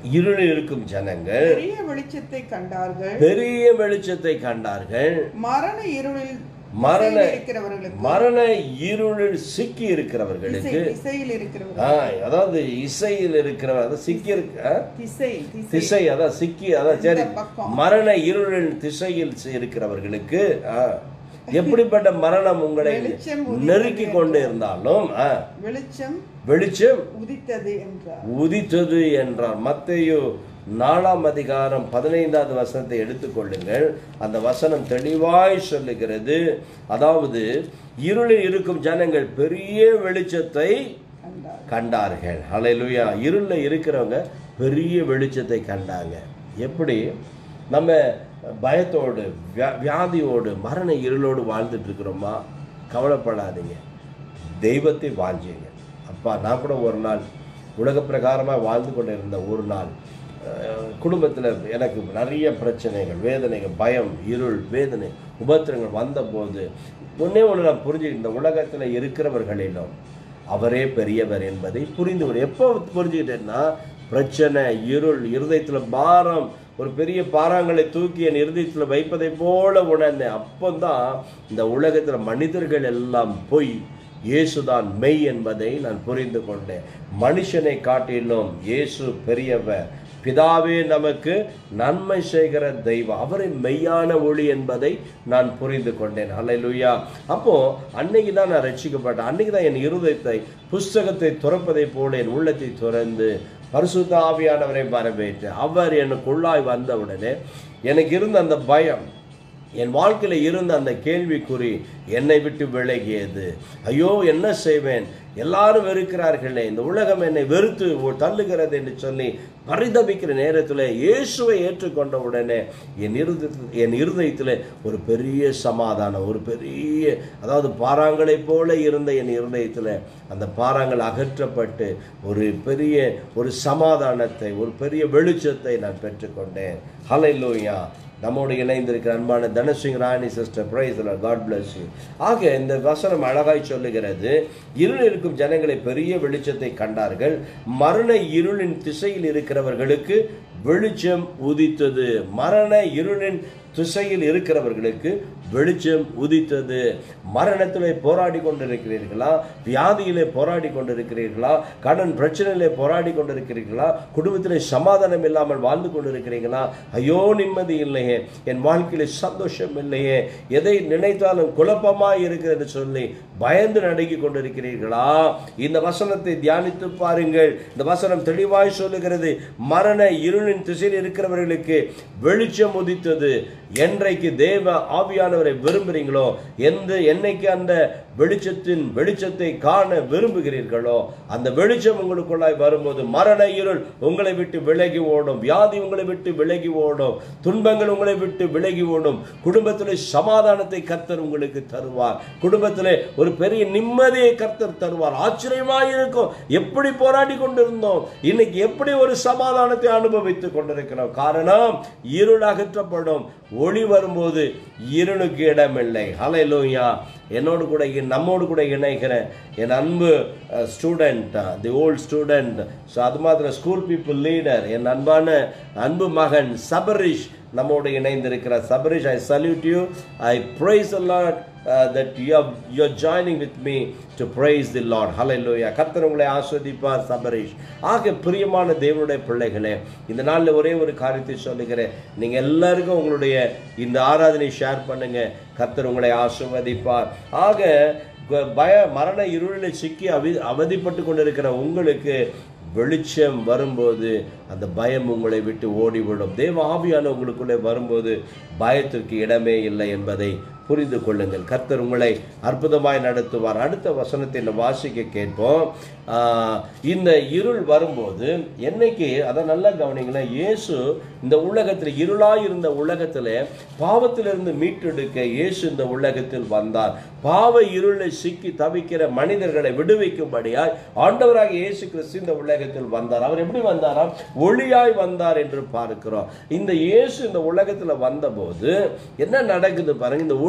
இருளில் இருக்கும் ஜனங்கள் பெரிய வெளிச்சத்தை கண்டார்கள் பெரிய வெளிச்சத்தை கண்டார்கள் மரண இருளில் மரண திசையில் இருக்கிறவர்களுக்கு மரண இருளில் சிக்கி இருக்கிறவர்களுக்கு திசை திசையில் இருக்கிறவர்கள் ஆ, அதாவது இசையில் இருக்கிறவர் அதாவது சிக்கி இருக்க ஆ? திசை திசை திசை அதான் சிக்கி அதான் சரி இந்த பக்கம். மரண இருளில் திசையில் இருக்கிறவர்களுக்கு ஆ, எப்படிப்பட்ட மரணம் உங்களை வெளிச்சம் உதித்தது நெருக்கி கொண்டு இருந்தாலும் ஆ, வெளிச்சம் வெளிச்சம் உதித்தது என்றார் உதித்தது என்றார் மத்தேயு நாலாம் அதிகாரம் பதினைந்தாவது வசனத்தை எடுத்துக்கொள்ளுங்கள் அந்த வசனம் தெளிவாய் சொல்லுகிறது அதாவது இருளில் இருக்கும் ஜனங்கள் பெரிய வெளிச்சத்தை கண்டார் கண்டார்கள் ஹalleluya இருளில் இருக்கிறவங்க பெரிய வெளிச்சத்தை கண்டாங்க எப்படி நம்ம பயத்தோடு வியா- வியாதியோடு மரண இருளோடு வாழ்ந்துட்டு இருக்கிறோமா கவலைப்படாதீங்க தெய்வத்தை வாஞ்சிங்க அப்பா நான் கூட ஒரு நாள் உலக பிரகாரமாக வாழ்ந்து கொண்டு இருந்த ஒரு நாள் குடும்பத்தில் எனக்கு நிறைய பிரச்சனைகள் வேதனைகள் பயம் இருள் வேதனை உபத்திரங்கள் வந்தபோது ஒன்றே ஒன்று நான் புரிஞ்சு இந்த உலகத்தில் இருக்கிறவர்களிலும் அவரே பெரியவர் என்பதை புரிந்து கொண்டு எப்போ புரிஞ்சுக்கிட்டேன்னா பிரச்சனை இருள் இருதயத்தில் பாரம் ஒரு பெரிய பாறாங்களை தூக்கி என் இருதயத்தில் வைப்பதை போல உணர்ந்தேன் அப்போதான் இந்த உலகத்தில் மனிதர்கள் எல்லாம் பொய் இயேசுதான் மெய் என்பதை நான் புரிந்து கொண்டேன் மனுஷனை காட்டிலும் இயேசு பெரியவர் பிதாவே நமக்கு நன்மை செய்கிற தெய்வம் அவரை மெய்யான ஒளி என்பதை நான் புரிந்து கொண்டேன் ஹalleluya அப்போ அன்னைக்கு தான் நான் ரட்சிக்கப்பட்டேன் அன்னைக்கு தான் என் இருதயத்தை புஸ்தகத்தை துறப்பதை போல என் உள்ளத்தை துறந்து பரிசுத்த ஆவியானவரை வரவேற்று அவர் எனக்குள்ளாய் வந்தவுடனே எனக்கு இருந்த அந்த பயம் என் வாழ்க்கையில் இருந்த அந்த கேள்விக்குறி என்னை விட்டு விலகியது ஐயோ என்ன செய்வேன் எல்லாரும் வெறுக்கிறார்களே இந்த உலகம் என்னை வெறுத்து ஒ- தள்ளுகிறது என்று சொல்லி பரிதபிக்கிற நேரத்தில் இயேசுவை ஏற்றுக்கொண்ட உடனே என் இருதயத்தில் என் இருதயத்தில் ஒரு பெரிய சமாதானம் ஒரு பெரிய அதாவது பாறாங்களைப் போல இருந்த என் இருதயத்தில் அந்த பாறாங்கள் அகற்றப்பட்டு ஒரு பெரிய ஒரு சமாதானத்தை ஒரு பெரிய வெளிச்சத்தை நான் பெற்றுக்கொண்டேன் ஹalleluya நம்மோடு இணைந்திருக்கிற அன்பான Dhanasingh Rani sister praise God bless you ஆக இந்த வசனம் அழகாய் சொல்லுகிறது இருள் இருக்கும் ஜனங்களை பெரிய வெளிச்சத்தை கண்டார்கள் மரண இருளின் திசையில் இருக்கிறவர்களுக்கு வெளிச்சம் உதித்தது மரண இருளின் திசையில் இருக்கிறவர்களுக்கு வெளிச்சம் உதித்தது மரணத்திலே போராடி கொண்டிருக்கிறீர்களா வியாதியிலே போராடி கொண்டிருக்கிறீர்களா கடன் பிரச்சனையிலே போராடி கொண்டிருக்கிறீர்களா குடும்பத்திலே சமாதானம் இல்லாமல் வாழ்ந்து கொண்டிருக்கிறீங்களா ஐயோ நிம்மதி இல்லையே என் வாழ்க்கையில சந்தோஷம் இல்லையே எதை நினைத்தாலும் குழப்பமாய் இருக்கிறது சொல்லி பயந்து நடுங்கி கொண்டிருக்கிறீர்களா இந்த வசனத்தை தியானித்து பாருங்கள் இந்த வசனம் தெளிவாய் சொல்லுகிறது மரண இருளின் திசையில் இருக்கிறவர்களுக்கு வெளிச்சம் உதித்தது என்றைக்கு தேவ ஆவியானவரை விரும்புகிறீங்களோ எந்த என்னைக்கு அந்த வெளிச்சத்தின் வெளிச்சத்தை காண விரும்புகிறீர்களோ அந்த வெளிச்சம் உங்களுக்குள்ளாய் வரும்போது மரண இருள் உங்களை விட்டு விலகி ஓடும் வியாதி உங்களை விட்டு விலகி ஓடும் துன்பங்கள் உங்களை விட்டு விலகி ஓடும் குடும்பத்திலே சமாதானத்தை கர்த்தர் உங்களுக்கு தருவார் குடும்பத்திலே ஒரு பெரிய நிம்மதியை கர்த்தர் தருவார் ஆச்சரியமாய் இருக்கும் எப்படி போராடி கொண்டிருந்தோம் இன்னைக்கு எப்படி ஒரு சமாதானத்தை அனுபவித்துக் கொண்டிருக்கிறோம் காரணம் இருள் அகற்றப்படும் ஒளி வரும்போது இருளுக்கு இடமில்லை ஹalleluya என்னோடு கூட இ- நம்மோடு கூட இணைகிற என் அன்பு student the old student so அது மாத்திரம் ஸ்கூல் பீப்புள் லீடர் என் அன்பான அன்பு மகன் சபரிஷ் நம்மோடு இணைந்திருக்கிறார் Sabarish I salute you I praise the Lord uh, that you are you're joining with me to praise the Lord hallelujah கர்த்தர் உங்களை ஆஸ்வதிப்பார் சபரிஷ் ஆக பிரியமான தேவனுடைய பிள்ளைகளே இந்த நாளில் ஒரே ஒரு காரியத்தை சொல்லுகிறேன் நீங்க எல்லாருக்கும் உங்களுடைய இந்த ஆராதனை ஷேர் பண்ணுங்க கர்த்தர் உங்களை ஆசிர்வதிப்பார் ஆக க- பய மரண இருளில் சிக்கி அவதி அவதிப்பட்டு கொண்டிருக்கிற உங்களுக்கு வெளிச்சம் வரும்போது அந்த பயம் உங்களை விட்டு ஓடிவிடும் தேவ ஆவியான உங்களுக்குள்ளே வரும்போது பயத்திற்கு இடமே இல்லை என்பதை புரிந்து கொள்ளுங்கள் கர்த்தர் உங்களை அற்புதமாய் நடத்துவார் அடுத்த வசனத்தை இந்த வாசிக்க கேட்போம் ஆஹ், இந்த இருள் வரும்போது என்னைக்கு அதை நல்லா கவனிங்களேன் இயேசு இந்த உலகத்தில் இருளாய் இருந்த உலகத்தில் பாவத்திலிருந்து மீட்டெடுக்க இயேசு இந்த உலகத்தில் வந்தார் பாவ இருளை சிக்கி தவிக்கிற மனிதர்களை விடுவிக்கும்படியாய் ஆண்டவராக இயேசு கிறிஸ்து இந்த உலகத்தில் வந்தார் அவர் எப்படி வந்தாராம் ஒளியாய் வந்தார் என்று பார்க்கிறோம் இந்த இயேசு இந்த உலகத்தில் வந்தபோது என்ன நடக்குது பாருங்க இந்த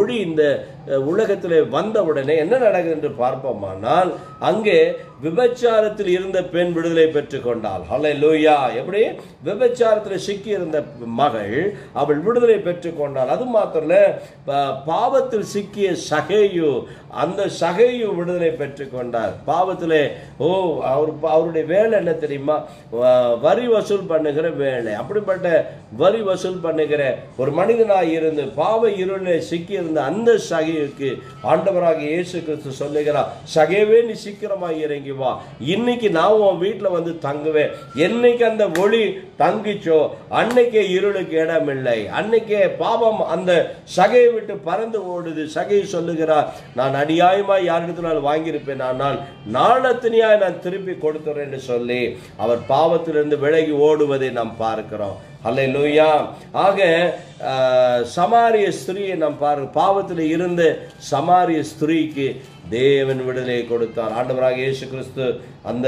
ஒளி இந்த அஹ், உலகத்திலே வந்தவுடனே என்ன நடக்குது என்று பார்ப்போமானால் அங்கே விபச்சாரத்தில் இருந்த பெண் விடுதலை பெற்றுக் கொண்டாள் ஹலை லூயா எப்படி விபச்சாரத்தில் சிக்கி இருந்த மகள் அவள் விடுதலை பெற்றுக் கொண்டாள் அது மாத்திரம் இல்ல, பா- பாவத்தில் சிக்கிய சகையு அந்த சகையு விடுதலை பெற்றுக் கொண்டார் பாவத்திலே ஓ அவர் அவருடைய வேலை என்ன தெரியுமா வ- வரி வசூல் பண்ணுகிற வேலை அப்படிப்பட்ட வரி வசூல் பண்ணுகிற ஒரு மனிதனாய் இருந்து பாவ இருளில் சிக்கி இருந்த அந்த சகையுக்கு ஆண்டவராக இயேசு கிறிஸ்து சொல்லுகிறார் சகையவே நீ சீக்கிரமாய் இறங்கி வா இன்னைக்கு நான் உன் வீட்டில் வந்து தங்குவேன் என்னைக்கு அந்த ஒளி தங்கிச்சோ அன்னைக்கே இருளுக்கு இடமில்லை அன்னைக்கே பாவம் அந்த சகையை விட்டு பறந்து ஓடுது சகை சொல்லுகிறார் நான் அநியாயமாய் யாரிடத்தினால் வாங்கியிருப்பேன் ஆனால் நாளத்தினியாய் நான் திருப்பி கொடுத்துறேன் என்று சொல்லி அவர் பாவத்திலிருந்து விலகி ஓடுவதை நாம் பார்க்கிறோம் அல்லேலூயா ஆக ஆஹ், சமாரிய ஸ்திரீயை நாம் பாரு பாவத்தில் இருந்த சமாரிய ஸ்திரீக்கு தேவன் விடுதலை கொடுத்தார் ஆண்டவராக இயேசு கிறிஸ்து அந்த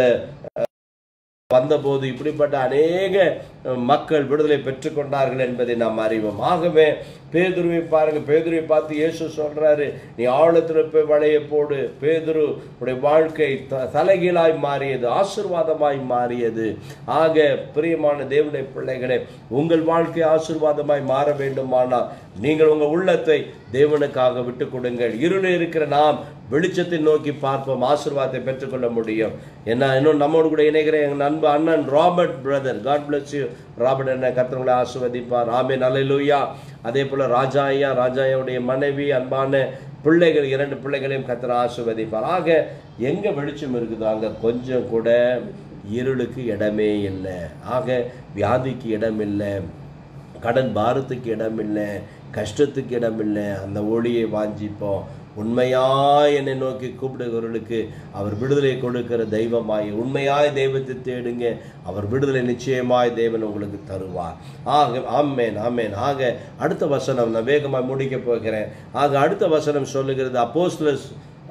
வந்தபோது இப்படிப்பட்ட அநேக அஹ், மக்கள் விடுதலை பெற்றுக்கொண்டார்கள் என்பதை நாம் அறிவோம் ஆகவே பேதுருவை பாருங்க பேதுருவை பார்த்து இயேசு சொல்றாரு நீ ஆழத்தில் போய் வளைய போடு பேதுரு உடைய வாழ்க்கை த- தலைகீழாய் மாறியது ஆசீர்வாதமாய் மாறியது ஆக பிரியமான தேவனுடைய பிள்ளைகளே உங்கள் வாழ்க்கை ஆசீர்வாதமாய் மாற வேண்டுமானால் நீங்கள் உங்கள் உள்ளத்தை தேவனுக்காக விட்டு கொடுங்கள் இருளில் இருக்கிற நாம் வெளிச்சத்தை நோக்கி பார்ப்போம் ஆசீர்வாதத்தை பெற்றுக்கொள்ள முடியும் என்ன இன்னும் நம்மோடு கூட இணைகிற எங்கள் நண்பு அண்ணன் Robert brother God bless you Robert என்ன கர்த்தர்களை ஆசீர்வதிப்பார் ஆமே நல்லூயா அதே போல ராஜா ஐயா ராஜா ஐயாவுடைய மனைவி அன்பான பிள்ளைகள் இரண்டு பிள்ளைகளையும் கர்த்தர் ஆசீர்வதிப்பார் ஆக எங்க வெளிச்சம் இருக்குதோ அங்க கொஞ்சம் கூட இருளுக்கு இடமே இல்லை ஆக வியாதிக்கு இடம் இல்லை கடன் பாரத்துக்கு இடமில்லை கஷ்டத்துக்கு இடமில்லை அந்த ஒளியை வாஞ்சிப்போம் உண்மையாய் என்னை நோக்கி கூப்பிடுகிறவர்களுக்கு அவர் விடுதலை கொடுக்கிற தெய்வமாய் உண்மையாய் தெய்வத்தை தேடுங்க அவர் விடுதலை நிச்சயமாய் தேவன் உங்களுக்கு தருவார் ஆக ஆமேன் ஆமேன் ஆக அடுத்த வசனம் நான் வேகமாக முடிக்க போகிறேன் ஆக அடுத்த வசனம் சொல்லுகிறது அப்போஸ்தலர்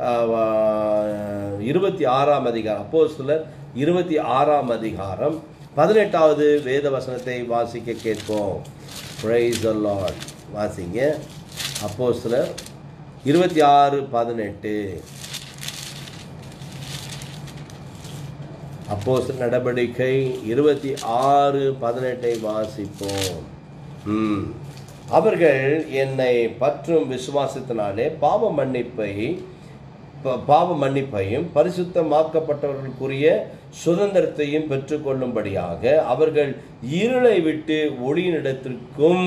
இருபத்தி ஆறாம் அதிகாரம் அப்போஸ்தலர் இருபத்தி ஆறாம் அதிகாரம் பதினெட்டாவது வேத வசனத்தை வாசிக்க கேட்போம் Praise the Lord வாசிங்க அப்போஸ்தலர் இருபத்தி ஆறு பதினெட்டு அப்போஸ்தலர் நடவடிக்கை இருபத்தி ஆறு பதினெட்டை வாசிப்போம் ம். அவர்கள் என்னை பற்றும் விசுவாசத்தினாலே பாவ மன்னிப்பை ப- பாவ மன்னிப்பையும் பரிசுத்தமாக்கப்பட்டவர்களுக்குரிய சுதந்திரத்தையும் பெற்றுக்கொள்ளும்படியாக அவர்கள் இருளை விட்டு ஒளியினிடத்திற்கும்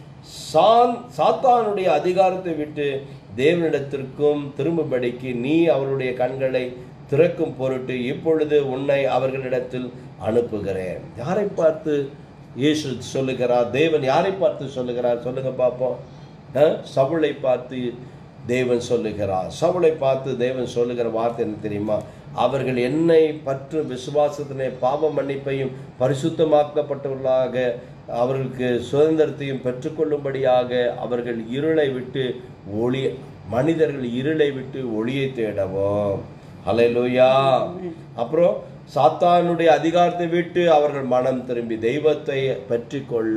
சான் சாத்தானுடைய அதிகாரத்தை விட்டு தேவனிடத்திற்கும் திரும்பும்படிக்கு நீ அவருடைய கண்களை திறக்கும் பொருட்டு இப்பொழுது உன்னை அவர்களிடத்தில் அனுப்புகிறேன் யாரை பார்த்து இயேசு சொல்லுகிறார் தேவன் யாரை பார்த்து சொல்லுகிறார் சொல்லுங்க பார்ப்போம் அஹ்? சவுளை பார்த்து தேவன் சொல்லுகிறார் சவுளை பார்த்து தேவன் சொல்லுகிற வார்த்தை என்ன தெரியுமா அவர்கள் என்னை பற்று விசுவாசத்தினை பாவ மன்னிப்பையும் பரிசுத்தமாக்கப்பட்டவர்களாக அவர்களுக்கு சுதந்திரத்தையும் பெற்றுக்கொள்ளும்படியாக அவர்கள் இருளை விட்டு ஒளி மனிதர்கள் இருளை விட்டு ஒளியை தேடவும் ஹalleluya அப்புறம் சாத்தானுடைய அதிகாரத்தை விட்டு அவர்கள் மனம் திரும்பி தெய்வத்தை பெற்றுக்கொள்ள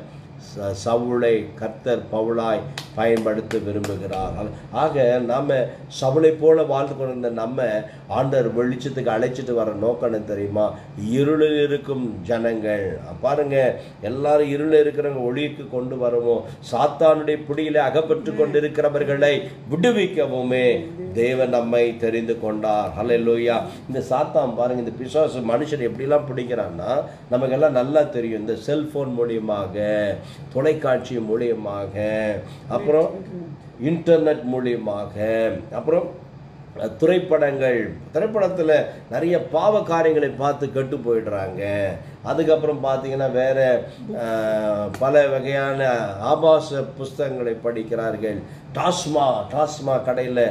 ச- சவுளை கர்த்தர் பவுளாய் பயன்படுத்த விரும்புகிறார் ஆக- ஆக நாம சவுளை போல வாழ்ந்து கொண்டிருந்த நம்ம ஆண்டவர் வெளிச்சத்துக்கு அழைச்சிட்டு வர நோக்கம் என்ன தெரியுமா இருளில் இருக்கும் ஜனங்கள் பாருங்க எல்லாரும் இருளில் இருக்கிறவங்க ஒளிக்கு கொண்டு வரவும் சாத்தானுடைய பிடியில அகப்பட்டு கொண்டிருக்கிறவர்களை விடுவிக்கவுமே தேவன் நம்மை தெரிந்து கொண்டார் ஹalleluya இந்த சாத்தான் பாருங்க இந்த பிசாசு மனுஷன் எப்படிலாம் பிடிக்கிறான்னா நமக்கெல்லாம் நல்லா தெரியும் இந்த செல்போன் மூலியமாக தொலைக்காட்சி மூலியமாக அப்புறம் இன்டர்நெட் மூலியமாக அப்புறம் அஹ், திரைப்படங்கள் திரைப்படத்தில் நிறைய பாவ காரியங்களை பார்த்து கெட்டு போயிடுறாங்க அதுக்கப்புறம் பார்த்தீங்கன்னா வேற அஹ், பல வகையான ஆபாச புஸ்தகங்களை படிக்கிறார்கள் டாஸ்மா டாஸ்மா கடையில்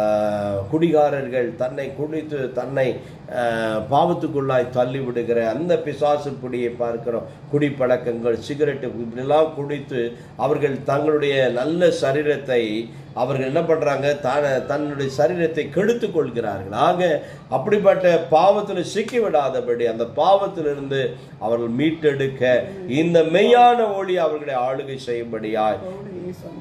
குடிகாரர்கள் தன்னை குடித்து தன்னை அஹ், பாவத்துக்குள்ளாய் தள்ளி விடுகிற அந்த பிசாசு பிடியை பார்க்கிறோம் குடிப்பழக்கங்கள் சிகரெட்டு இப்படிலாம் குடித்து அவர்கள் தங்களுடைய நல்ல சரீரத்தை அவர்கள் என்ன பண்றாங்க தான தன்னுடைய சரீரத்தை கெடுத்துக் கொள்கிறார்கள் ஆக அப்படிப்பட்ட பாவத்தில் சிக்கி விடாதபடி அந்த பாவத்திலிருந்து அவர்கள் மீட்டெடுக்க இந்த மெய்யான ஒளி அவர்களை ஆளுகை செய்யும்படியாய் பவுல் இயேசு அனுப்புறாரு.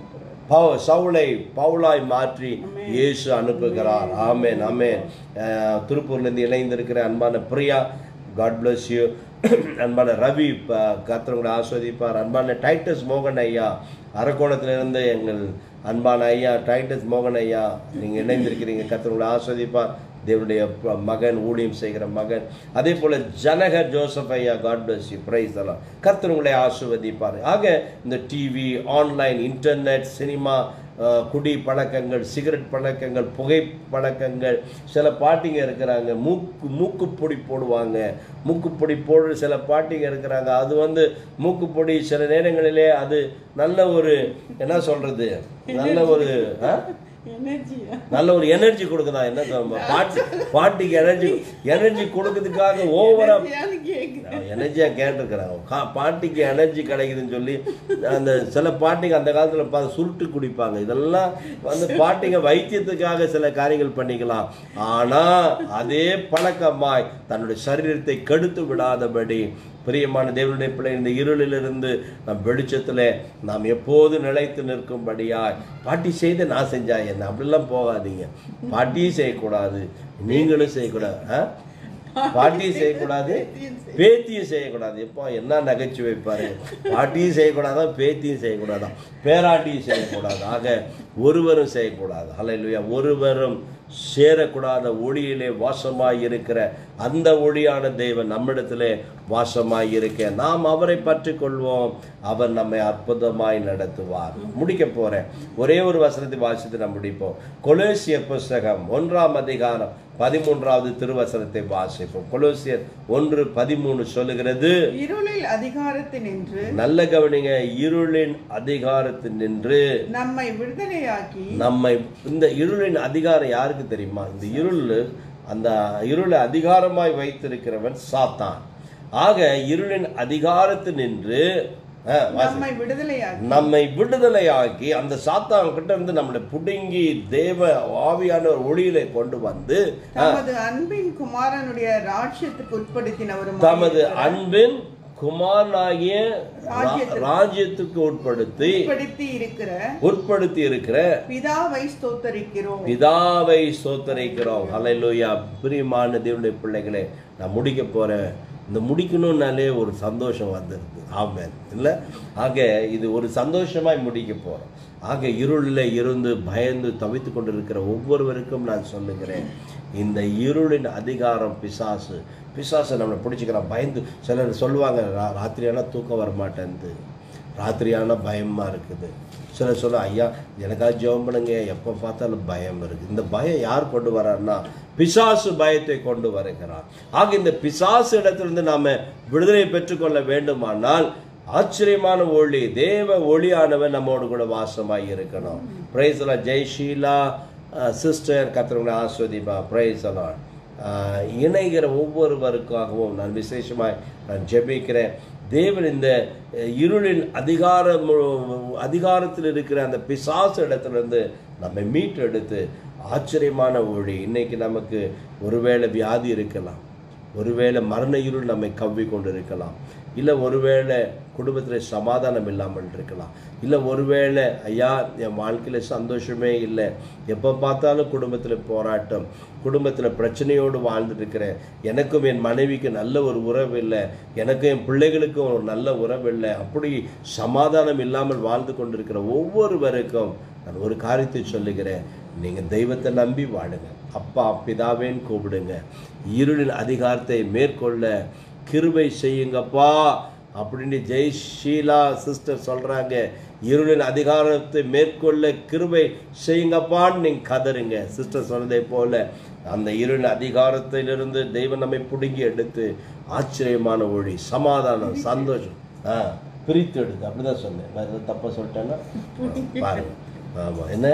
பவு சவுளை பவுலாய் மாற்றி இயேசு அனுப்புகிறார் ஆமென் ஆமென் அஹ், திருப்பூர்லேருந்து இணைந்திருக்கிற அன்பான பிரியா காட் bless யூ அன்பான ரவி கத்திரங்களை ஆஸ்வதிப்பார் அன்பான டைட்டஸ் மோகன் ஐயா அரக்கோணத்திலிருந்து எங்கள் அன்பான ஐயா டைட்டஸ் மோகன் ஐயா நீங்கள் இணைந்திருக்கிறீங்க கத்திரங்களை ஆஸ்வதிப்பார் தேவனுடைய ப- மகன் ஊழியம் செய்கிற மகன் அதே போல ஜனகர் ஜோசப் ஐயா காட் bless யூ பிரைஸ் எல்லாம் கர்த்தர் உங்களை ஆசிர்வதிப்பார் ஆக இந்த டிவி ஆன்லைன் இன்டர்நெட் சினிமா அஹ், குடி பழக்கங்கள் சிகரெட் பழக்கங்கள் புகை பழக்கங்கள் சில பாட்டிங்க இருக்கிறாங்க மூக்கு மூக்குப்பொடி போடுவாங்க மூக்குப்பொடி போடுற சில பாட்டிங்க இருக்கிறாங்க அது வந்து மூக்குப்பொடி சில நேரங்களிலே அது நல்ல ஒரு என்ன சொல்றது நல்ல ஒரு ஆ? எனர்ஜியா நல்ல ஒரு எனர்ஜி கொடுக்குதா என்ன சொல்லுங்க? பாட்டி பாட்டிக்கு எனர்ஜி எனர்ஜி கொடுக்கறதுக்காக ஓவரா கேக்குது எனர்ஜியா கேட்டிருக்கிறாங்க கா- பாட்டிக்கு எனர்ஜி கிடைக்குதுன்னு சொல்லி அந்த சில பாட்டிங்க அந்த காலத்துல பா சுருட்டு குடிப்பாங்க இதெல்லாம் வந்து பாட்டிங்க வைத்தியத்துக்காக சில காரியங்கள் பண்ணிக்கலாம் ஆனா அதே பழக்கமாய் தன்னுடைய சரீரத்தை கெடுத்து விடாதபடி பிரியமான தேவனுடைய பிள்ளை இந்த இருளிலிருந்து நம் வெளிச்சத்திலே நாம் எப்போது நிலைத்து நிற்கும்படியாய் பாட்டி செய்து நான் செஞ்சா என்ன அப்படிலாம் போகாதீங்க பாட்டியும் செய்யக்கூடாது நீங்களும் செய்யக்கூடாது ஆ? பாட்டியும் செய்யக்கூடாது பேத்தியும் செய்யக்கூடாது எப்போ என்ன நகைச்சுவை பாருங்க பாட்டியும் செய்யக்கூடாதான் பேத்தியும் செய்யக்கூடாதான் பேராட்டியும் செய்யக்கூடாது ஆக ஒருவரும் செய்யக்கூடாது அல்லையா ஒருவரும் சேரக்கூடாத ஒளியிலே வாசமாய் இருக்கிற அந்த ஒளியான தேவன் நம்மிடத்திலே வாசமாய் இருக்க நாம் அவரை பற்றி கொள்வோம் அவர் நம்மை அற்புதமாய் நடத்துவார் முடிக்க போறேன் ஒரே ஒரு வசனத்தை வாசித்து நாம் முடிப்போம் கொலேசியர் புஸ்தகம் ஒன்றாம் அதிகாரம் பதிமூன்றாவது திருவசனத்தை வாசிப்போம் கொலோசியர் ஒன்று பதிமூணு சொல்லுகிறது இருளில் அதிகாரத்தினின்று நல்ல கவனிங்க இருளின் அதிகாரத்தில் நின்று நம்மை விடுதலையாக்கி நம்மை இந்த இருளின் அதிகாரம் யாருக்கு தெரியுமா இந்த இருள் அந்த இருளை அதிகாரமாய் வைத்திருக்கிறவன் சாத்தான் ஆக இருளின் அதிகாரத்தில் நின்று ஆ, வாசி. நம்மை விடுதலையாக்கி நம்மை விடுதலையாக்கி அந்த சாத்தான் கிட்ட இருந்து நம்மளை புடுங்கி தேவ ஆவியான ஒரு ஒளியிலே கொண்டு வந்து தமது அன்பின் குமாரனுடைய ராஜ்யத்துக்கு உட்படுத்தினவரும் தமது அன்பின் குமாரனாகிய ரா- ராஜ்யத்துக்கு. ராஜ்யத்துக்கு உட்படுத்தி உட்படுத்தி இருக்கிற உட்படுத்தி இருக்கிற பிதாவை ஸ்தோத்தரிக்கிறோம் பிதாவை சோத்தரிக்கிறோம் ஹalleluya பிரியமான தேவனுடைய பிள்ளைகளே நான் முடிக்க போறேன் இந்த முடிக்கணும்னாலே ஒரு சந்தோஷம் வந்துருது ஆமென் இல்லை ஆக இது ஒரு சந்தோஷமாய் முடிக்க போறோம் ஆக இருளில் இருந்து பயந்து தவித்து கொண்டிருக்கிற ஒவ்வொருவருக்கும் நான் சொல்லுகிறேன் இந்த இருளின் அதிகாரம் பிசாசு பிசாசை நம்மளை பிடிச்சிக்கிறான் பயந்து சிலர் சொல்லுவாங்க "ரா- ராத்திரியானா தூக்கம் வர மாட்டேன்து ராத்திரியான பயமாக இருக்குது சிலர் சொல்ல ஐயா எனக்காக ஜெபம் பண்ணுங்க எப்போ பார்த்தாலும் பயம் இருக்குது இந்த பயம் யார் கொண்டு வரார்னா பிசாசு பயத்தை கொண்டு வருகிறார் ஆக இந்த பிசாசு இடத்திலிருந்து நாம விடுதலை பெற்றுக்கொள்ள வேண்டுமானால் ஆச்சரியமான ஒளி தேவ ஒளியானவன் நம்மோடு கூட வாசமாய் இருக்கணும் பிரைஸ்லா ஜெய் ஷீலா சிஸ்டர் கத்திரவங்களை ஆஸ்வதிப்பா பிரைஸ் அலாட் ஆஹ் இணைகிற ஒவ்வொருவருக்காகவும் நான் விசேஷமாய் நான் ஜெபிக்கிறேன் தேவன் இந்த அஹ், இருளின் அதிகாரம் அதிகாரத்தில் இருக்கிற அந்த பிசாசு இடத்திலிருந்து நம்மை மீட்டெடுத்து ஆச்சரியமான ஒளி இன்னைக்கு நமக்கு ஒருவேளை வியாதி இருக்கலாம் ஒருவேளை மரண இருள் நம்மை கவ்வி கொண்டு இருக்கலாம் இல்லை ஒருவேளை குடும்பத்தில் சமாதானம் இல்லாமல் இருக்கலாம் இல்லை ஒருவேளை ஐயா என் வாழ்க்கையில் சந்தோஷமே இல்லை எப்போ பார்த்தாலும் குடும்பத்தில் போராட்டம் குடும்பத்தில் பிரச்சனையோடு வாழ்ந்துட்டு இருக்கிறேன் எனக்கும் என் மனைவிக்கு நல்ல ஒரு உறவு இல்லை எனக்கும் என் பிள்ளைகளுக்கும் ஒரு நல்ல உறவு இல்லை அப்படி சமாதானம் இல்லாமல் வாழ்ந்து கொண்டிருக்கிற ஒவ்வொருவருக்கும் நான் ஒரு காரியத்தை சொல்லுகிறேன் நீங்கள் தெய்வத்தை நம்பி வாழுங்க அப்பா பிதாவேன்னு கூப்பிடுங்க இருளின் அதிகாரத்தை மேற்கொள்ள கிருபை செய்யுங்கப்பா அப்படின்னு ஜெய் ஷீலா சிஸ்டர் சொல்றாங்க இருளின் அதிகாரத்தை மேற்கொள்ள கிருபை செய்யுங்கப்பான்னு நீங்க கதறுங்க சிஸ்டர் சொன்னதை போல அந்த இருளின் அதிகாரத்திலிருந்து தெய்வம் நம்மை பிடுங்கி எடுத்து ஆச்சரியமான ஒளி சமாதானம் சந்தோஷம் ஆ பிரித்து எடுத்து அப்படிதான் சொன்னேன் வேற எதுவும் தப்பா சொல்லிட்டேன்னா பாருங்க ஆமா என்ன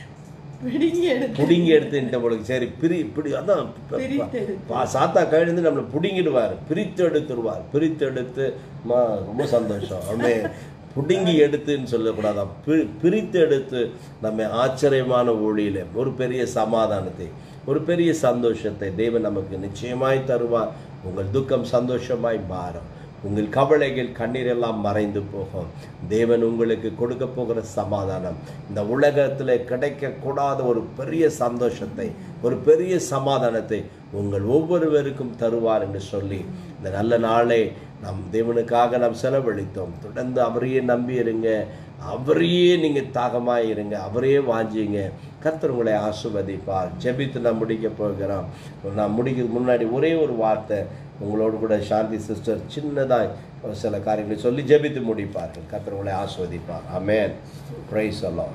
பிடுங்கி எடுத்து புடுங்கி எடுத்துட்ட போல சரி பிரி பிடி அதான் ப- பிரித்தெடுத்து. பா- சாத்தா கழுந்து நம்மளை புடுங்கிடுவார் பிரித்து எடுத்துருவார் பிரித்து எடுத்து மா ரொம்ப சந்தோஷம் அவனே புடுங்கி எடுத்துன்னு சொல்லக்கூடாதான் பி பிரித்து எடுத்து நம்ம ஆச்சரியமான ஒளியில ஒரு பெரிய சமாதானத்தை ஒரு பெரிய சந்தோஷத்தை தேவன் நமக்கு நிச்சயமாய் தருவார் உங்கள் துக்கம் சந்தோஷமாய் மாறும் உங்கள் கவலைகள் கண்ணீர் எல்லாம் மறைந்து போகும் தேவன் உங்களுக்கு கொடுக்க போகிற சமாதானம் இந்த உலகத்தில் கிடைக்கக்கூடாத ஒரு பெரிய சந்தோஷத்தை ஒரு பெரிய சமாதானத்தை உங்கள் ஒவ்வொருவருக்கும் தருவார் என்று சொல்லி இந்த நல்ல நாளை நம் தேவனுக்காக நாம் செலவழித்தோம் தொடர்ந்து அவரையே நம்பி இருங்க அவரையே நீங்கள் தாகமாக இருங்க அவரையே வாஞ்சிங்க கர்த்தர் உங்களை ஆசுவதிப்பார் ஜெபித்து நான் முடிக்க போகிறோம் நான் முடிக்க முன்னாடி ஒரே ஒரு வார்த்தை உங்களோடு கூட சாந்தி சிஸ்டர் சின்னதாய் ஒரு சில காரியங்களை சொல்லி ஜெபித்து முடிப்பார்கள் கர்த்தர் உங்களை ஆஸ்வதிப்பார் அமேன் ப்ரைஸ் அல்லாம்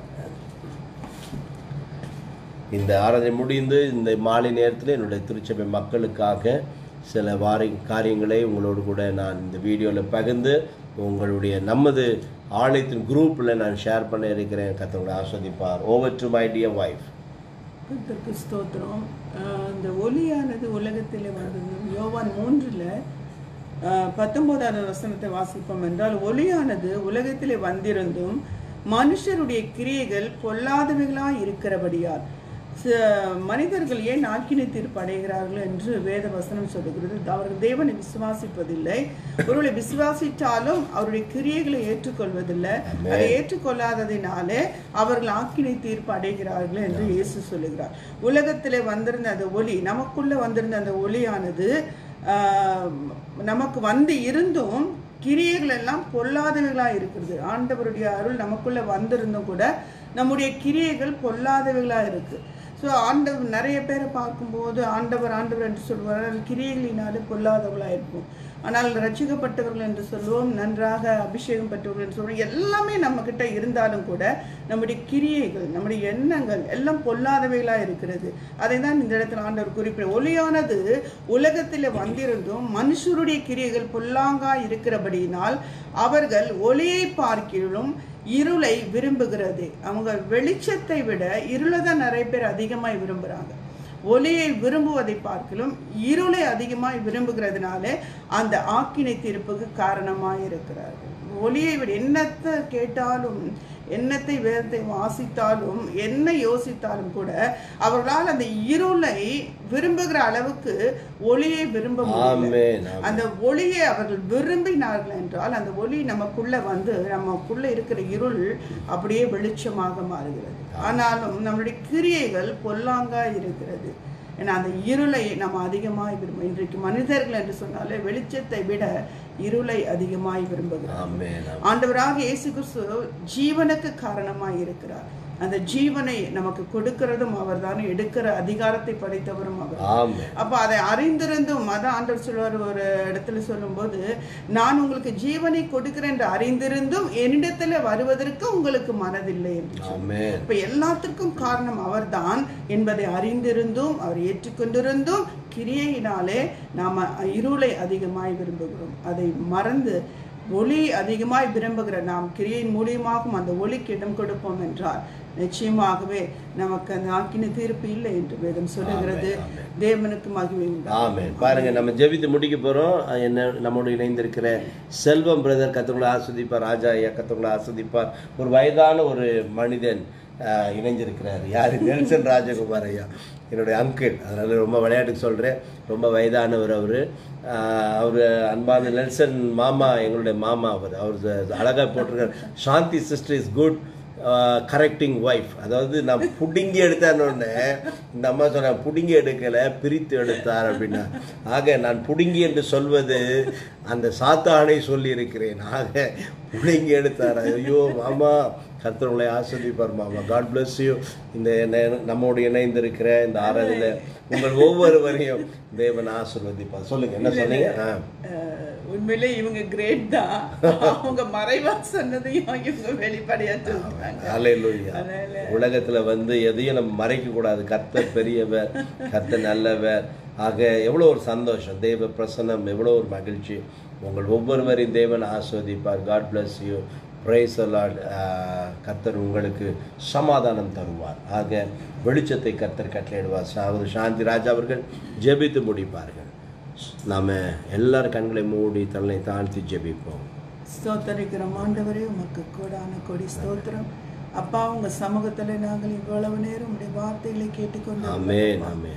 இந்த ஆராதனை முடிந்து இந்த மாலை நேரத்தில் என்னுடைய திருச்சபை மக்களுக்காக சில வாரி காரியங்களை உங்களோடு கூட நான் இந்த வீடியோவில் பகிர்ந்து உங்களுடைய நமது ஆலயத்தின் குரூப்பில் நான் ஷேர் பண்ண இருக்கிறேன் கத்தவங்களை ஆஸ்வதிப்பார் over to my dear wife கர்த்தருக்கு ஸ்தோத்திரம் ஆஹ் இந்த ஒளியானது உலகத்திலே வந்தது யோவான் மூன்றில் பத்தொன்பதாவது வசனத்தை வாசிப்போம் என்றால் ஒளியானது உலகத்திலே வந்திருந்தும் மனுஷருடைய கிரியைகள் பொல்லாதவைகளாய் இருக்கிறபடியால் ச- மனிதர்கள் ஏன் ஆக்கினை தீர்ப்பு அடைகிறார்கள் என்று வேத வசனம் சொல்லுகிறது அவர்கள் தேவனை விசுவாசிப்பதில்லை ஒருவரை விசுவாசித்தாலும் அவருடைய கிரியைகளை ஏற்றுக்கொள்வதில்லை அதை ஏற்றுக்கொள்ளாததினாலே அவர்கள் ஆக்கினை தீர்ப்பு அடைகிறார்கள் என்று இயேசு சொல்லுகிறார் உலகத்திலே வந்திருந்த அந்த ஒளி நமக்குள்ள வந்திருந்த அந்த ஒளியானது ஆஹ், நமக்கு வந்து இருந்தும் கிரியைகள் எல்லாம் பொல்லாதவைகளா இருக்கிறது ஆண்டவருடைய அருள் நமக்குள்ள வந்திருந்தும் கூட நம்முடைய கிரியைகள் பொல்லாதவைகளா இருக்கு ஸோ ஆண்டவர் நிறைய பேரை பார்க்கும்போது ஆண்டவர் ஆண்டவர் என்று சொல்வார் அது கிரியைகளினாலே பொல்லாதவர்களாக இருக்கும் ஆனால் ரட்சிக்கப்பட்டவர்கள் என்று சொல்லுவோம் நன்றாக அபிஷேகம் பெற்றவர்கள் என்று சொல்லுவோம் எல்லாமே நம்ம கிட்ட இருந்தாலும் கூட நம்முடைய கிரியைகள் நம்முடைய எண்ணங்கள் எல்லாம் பொல்லாதவைகளாக இருக்கிறது அதை தான் இந்த இடத்துல ஆண்டவர் குறிப்பிட ஒளியானது உலகத்தில் வந்திருந்தும் மனுஷருடைய கிரியைகள் பொல்லாங்கா இருக்கிறபடியினால் அவர்கள் ஒளியை பார்க்கிலும் இருளை விரும்புகிறது அவங்க வெளிச்சத்தை விட இருளை தான் நிறைய பேர் அதிகமாக விரும்புகிறாங்க ஒளியை விரும்புவதை பார்க்கிலும் இருளை அதிகமாய் விரும்புகிறதுனால அந்த ஆக்கினை தீர்ப்புக்கு காரணமாக இருக்கிறார்கள் ஒளியை விட என்னத்தை கேட்டாலும் என்னத்தை வேதத்தை வாசித்தாலும் என்ன யோசித்தாலும் கூட அவர்களால் அந்த இருளை விரும்புகிற அளவுக்கு ஒளியை விரும்ப முடியல ஆமென் அந்த ஒளியை அவர்கள் விரும்பினார்கள் என்றால் அந்த ஒளி நமக்குள்ள வந்து நமக்குள்ள இருக்கிற இருள் அப்படியே வெளிச்சமாக மாறுகிறது ஆனாலும் நம்மளுடைய கிரியைகள் பொல்லாங்கா இருக்கிறது ஏன்னா அந்த இருளை நம்ம அதிகமாய் விரும்பும் இன்றைக்கு மனிதர்கள் என்று சொன்னாலே வெளிச்சத்தை விட இருளை அதிகமாய் விரும்புகிறோம் ஆமென் ஆண்டவராக இயேசு கிறிஸ்து ஜீவனுக்கு காரணமாய் இருக்கிறார் அந்த ஜீவனை நமக்கு கொடுக்கிறதும் அவர்தான் எடுக்கிற அதிகாரத்தை படைத்தவரும் அவர் ஆமென் அப்ப அதை அறிந்திருந்தும் அதான் ஆண்டவர் சொல்வார் ஒரு இடத்துல சொல்லும்போது நான் உங்களுக்கு ஜீவனை கொடுக்கிறேன் என்று அறிந்திருந்தும் என்னிடத்துல வருவதற்கு உங்களுக்கு மனதில்லை என்று சொன்னார். ஆமென் இப்ப எல்லாத்திற்கும் காரணம் அவர்தான் என்பதை அறிந்திருந்தும் அவர் ஏற்றுக்கொண்டிருந்தும் கிரியையினாலே நாம இருளை அதிகமாய் விரும்புகிறோம் அதை மறந்து ஒளி அதிகமாய் விரும்புகிற நாம் கிரியையின் மூலியமாகவும் அந்த ஒளிக்கு இடம் கொடுப்போம் என்றால் நிச்சயமாகவே நமக்கு அந்த ஆக்கின தீர்ப்பு இல்லை என்று வேதம் சொல்லுகிறது ஆமென். தேவனுக்கு மகிமை உண்டு ஆமென் பாருங்க நம்ம ஜெபித்து முடிக்க போறோம் என்ன நம்மோடு இணைந்திருக்கிற செல்வம் பிரதர் கத்தவங்களை ஆஸ்வதிப்பார் ராஜா ஐயா கத்தவங்களை ஆஸ்வதிப்பார் ஒரு வயதான ஒரு மனிதன் ஆஹ், இணைஞ்சிருக்கிறார் யார் நெல்சன் ராஜகுமார் ஐயா என்னுடைய அங்கிள் அதனால ரொம்ப விளையாட்டுக்கு சொல்கிறேன் ரொம்ப வயதானவர் அவர் அவர் அன்பான நெல்சன் மாமா எங்களுடைய மாமா அவர் அவர் அழகாக போட்டிருக்கார் Shanthi sister is good correcting wife அதாவது நான் புடுங்கி எடுத்தேன்னு இந்த அம்மா சொன்ன புடுங்கி எடுக்கலை பிரித்து எடுத்தார் அப்படின்னா ஆக நான் புடுங்கி என்று சொல்வது அந்த சாத்தானை சொல்லி இருக்கிறேன் ஆக புடுங்கி எடுத்தார் ஐயோ மாமா கர்த்தர் உங்களை ஆஸ்வதிப்பார் மாமா காட் bless யூ இந்த என்ன- நம்மோடு இணைந்திருக்கிற இந்த ஆராதனை உங்கள் ஒவ்வொருவரையும் தேவன் ஆசீர்வதிப்பார் சொல்லுங்க என்ன சொன்னீங்க ஆ அஹ், உண்மையிலே இவங்க கிரேட் தான் அவங்க மறைவா சொன்னதையும் இவங்க வெளிப்படையா சொல்றாங்க ஹalleluya அதனால உலகத்துல வந்து எதையும் நம்ம மறைக்க கூடாது கர்த்தர் பெரியவர் கர்த்தர் நல்லவர் ஆக எவ்வளோ ஒரு சந்தோஷம் தேவ பிரசன்னம் எவ்வளோ ஒரு மகிழ்ச்சி உங்கள் ஒவ்வொருவரையும் தேவன் ஆஸ்வதிப்பார் God bless you praise the Lord கர்த்தர் உங்களுக்கு சமாதானம் தருவார் ஆக வெளிச்சத்தை கர்த்தர் கட்டளையிடுவார் சாவது சாந்தி ராஜா அவர்கள் ஜெபித்து முடிப்பார்கள் நாம எல்லார் கண்களை மூடி தன்னை தாழ்த்தி ஜெபிப்போம் ஸ்தோத்தரிக்கிறோம் ஆண்டவரே உமக்கு கோடான கொடி ஸ்தோத்திரம் அப்பா உங்க சமூகத்துல நாங்கள் இவ்வளவு நேரம் உடைய வார்த்தைகளை கேட்டுக்கொண்டு ஆமென் ஆமென்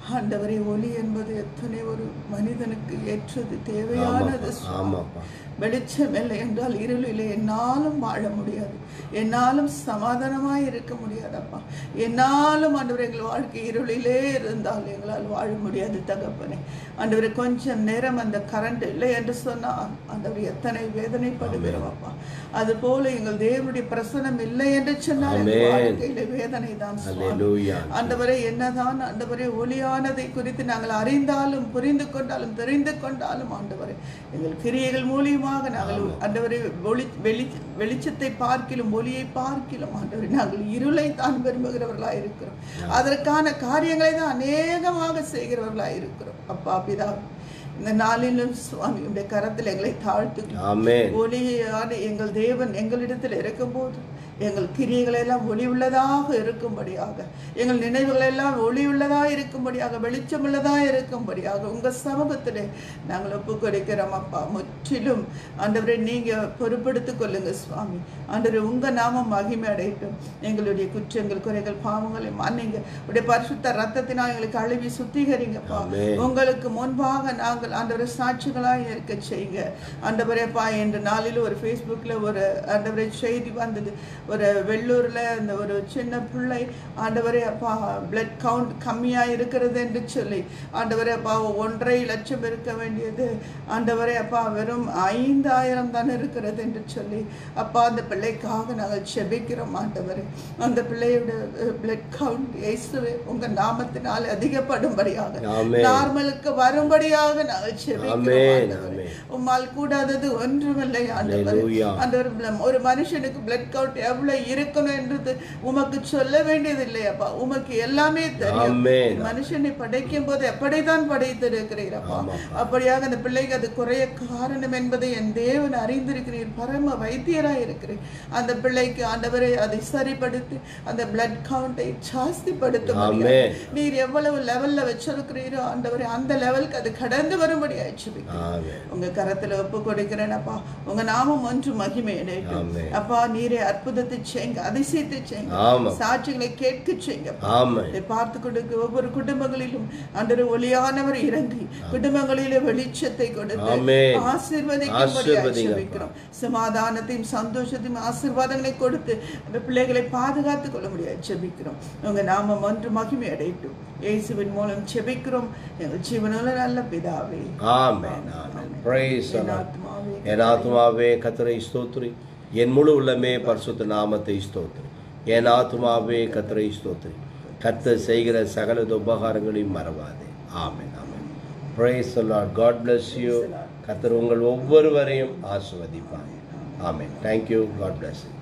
ஆண்டவரே ஒளி என்பது எத்தனை ஒரு மனிதனுக்கு ஏற்றது தேவையானது ஆமாப்பா ஆமாப்பா வெளிச்சம் இல்லை என்றால் இருளிலே என்னாலும் வாழ முடியாது என்னாலும் சமாதானமாய் இருக்க முடியாதப்பா என்னாலும் ஆண்டவர் எங்கள் வாழ்க்கை இருளிலே இருந்தால் எங்களால் வாழ முடியாது தகப்பனே ஆண்டவர் கொஞ்சம் நேரம் அந்த கரண்ட் இல்லை என்று சொன்னால் ஆண்டவர் எத்தனை வேதனைப்படுகிறோம் அப்பா அது போல எங்கள் தேவனுடைய பிரசனம் இல்லை என்று சொன்னால் எங்கள் ஆமென். வாழ்க்கையில வேதனை தான் சுவாமி. அல்லேலூயா ஆண்டவரே என்னதான் ஆண்டவரே ஒளியானதை குறித்து நாங்கள் அறிந்தாலும் புரிந்து கொண்டாலும் தெரிந்து கொண்டாலும் ஆண்டவரே எங்கள் கிரியைகள் மூலியமாக நாங்கள் ஆண்டவரே ஒளி வெளி வெளிச்சத்தை பார்க்கிலும் ஒளியை பார்க்கிலும் ஆண்டவரே நாங்கள் இருளை தான் விரும்புகிறவர்களாக இருக்கிறோம் அதற்கான காரியங்களை தான் அநேகமாக செய்கிறவர்களாக இருக்கிறோம் அப்பா பிதா இந்த நாளிலும் சுவாமி உடைய கரத்தில் எங்களை தாழ்த்து ஆமென் ஒளியான எங்கள் தேவன் எங்களிடத்தில் இருக்கும்போது எங்கள் கிரியைகள் எல்லாம் ஒளி உள்ளதாக இருக்கும்படியாக எங்கள் நினைவுகள் எல்லாம் ஒளி உள்ளதாக இருக்கும்படியாக வெளிச்சமுள்ளதாக இருக்கும்படியாக உங்க சமூகத்திலே நாங்கள் ஒப்பு கொடுக்கிறோம் அப்பா முற்றிலும் ஆண்டவரை நீங்க பொறுப்படுத்திக் கொள்ளுங்க சுவாமி ஆண்டவரே உங்க நாமம் மகிமை அடையட்டும் எங்களுடைய குற்றங்கள் குறைகள் பாவங்களை மன்னிங்க உடைய பரிசுத்த ரத்தத்தினால் எங்களுக்கு அழுவி சுத்திகரிங்கப்பா ஆமென். உங்களுக்கு முன்பாக நாங்கள் ஆண்டவரை சாட்சிகளாக இருக்க செய்யுங்க ஆண்டவரேப்பா என்ற நாளில் ஒரு ஃபேஸ்புக்கில் ஒரு ஆண்டவரை செய்தி வந்தது ஒரு வெள்ளூரில் அந்த ஒரு சின்ன பிள்ளை ஆண்டவரே அப்பா பிளட் கவுண்ட் கம்மியாக இருக்கிறது என்று சொல்லி ஆண்டவரே அப்பா ஒன்றரை லட்சம் இருக்க வேண்டியது ஆண்டவரே அப்பா வெறும் ஐந்தாயிரம் தான் இருக்கிறது என்று சொல்லி அப்பா அந்த பிள்ளைக்காக நாங்கள் செபிக்கிறோம் ஆண்டவரே அந்த பிள்ளையோட பிளட் கவுண்ட் இயேசுவே உங்கள் நாமத்தினால் அதிகப்படும்படியாக ஆமென். நார்மலுக்கு வரும்படியாக நாங்கள் செபிக்கிறோம் ஆமென், ஆண்டவரே. ஆமென். உம்மால் கூடாதது ஒன்றுமில்லை ஆண்டவரே அல்லேலூயா. ஆண்டவர் ஒரு மனுஷனுக்கு பிளட் கவுண்ட் எவ்வளவு இருக்கணும் என்றது உமக்கு சொல்ல வேண்டியதில்லை அப்பா உமக்கு எல்லாமே தெரியும் ஆமென். மனுஷனை படைக்கும் போது எப்படிதான் படைத்திருக்கிறீர் அப்பா ஆமாப்பா. அப்படியாக அந்த பிள்ளைக்கு அது குறைய காரணம் என்பதை என் தேவன் அறிந்திருக்கிறீர் பரம வைத்தியராய் இருக்கிறேன் அந்த பிள்ளைக்கு ஆண்டவரை அதை சரிப்படுத்தி அந்த பிளட் கவுண்டை ஜாஸ்திப்படுத்த ஆமென். நீர் எவ்வளவு லெவல்ல வச்சிருக்கிறீரோ ஆண்டவரே அந்த லெவலுக்கு அது கடந்து வரும்படி ஆயிடுச்சு ஆமென் உங்க கரத்துல ஒப்பு கொடுக்கிறேன் அப்பா உங்க நாமம் ஒன்று மகிமை அடையட்டும் ஆமென். அப்பா நீரே அற்புதத்தை செய்யுங்க அதிசயத்தை செய்யுங்க ஆமாம். சாட்சிகளை கேட்க செய்யுங்க ஆமென் இதை பார்த்து கொடுக்க ஒவ்வொரு குடும்பங்களிலும் அன்றொரு ஒளியானவர் இறங்கி குடும்பங்களிலே வெளிச்சத்தை கொடுத்து ஆமென். ஆசீர்வதிக்கும்படி ஆசீர்வதிங்க, ஆசீர்வதிக்கிறோம் சமாதானத்தையும் சந்தோஷத்தையும் ஆசீர்வாதங்களை கொடுத்து அந்த பிள்ளைகளை பாதுகாத்துக் கொள்ள முடியாது ஜெபிக்கிறோம் உங்க நாமம் ஒன்று மகிமை அடையட்டும் இயேசுவின் மூலம் ஜெபிக்கிறோம் எங்கள் ஜீவனுள்ள நல்ல பிதாவே ஆமென் ஆமென் பிரைஸ் என் ஆத்மாவே என் ஆத்மாவே கத்தரை ஸ்தோத்ரி என் முழு உள்ளமே பரிசுத்த நாமத்தை ஸ்தோத்ரி என் ஆத்மாவே கத்தரை ஸ்தோத்ரி கர்த்தர் செய்கிற சகல உபகாரங்களையும் மறவாதே ஆமென் ஆமென் praise Lord God bless you கர்த்தர் உங்கள் ஒவ்வொருவரையும் ஆசிர்வதிப்பார் ஆமென் தேங்க்யூ காட் bless you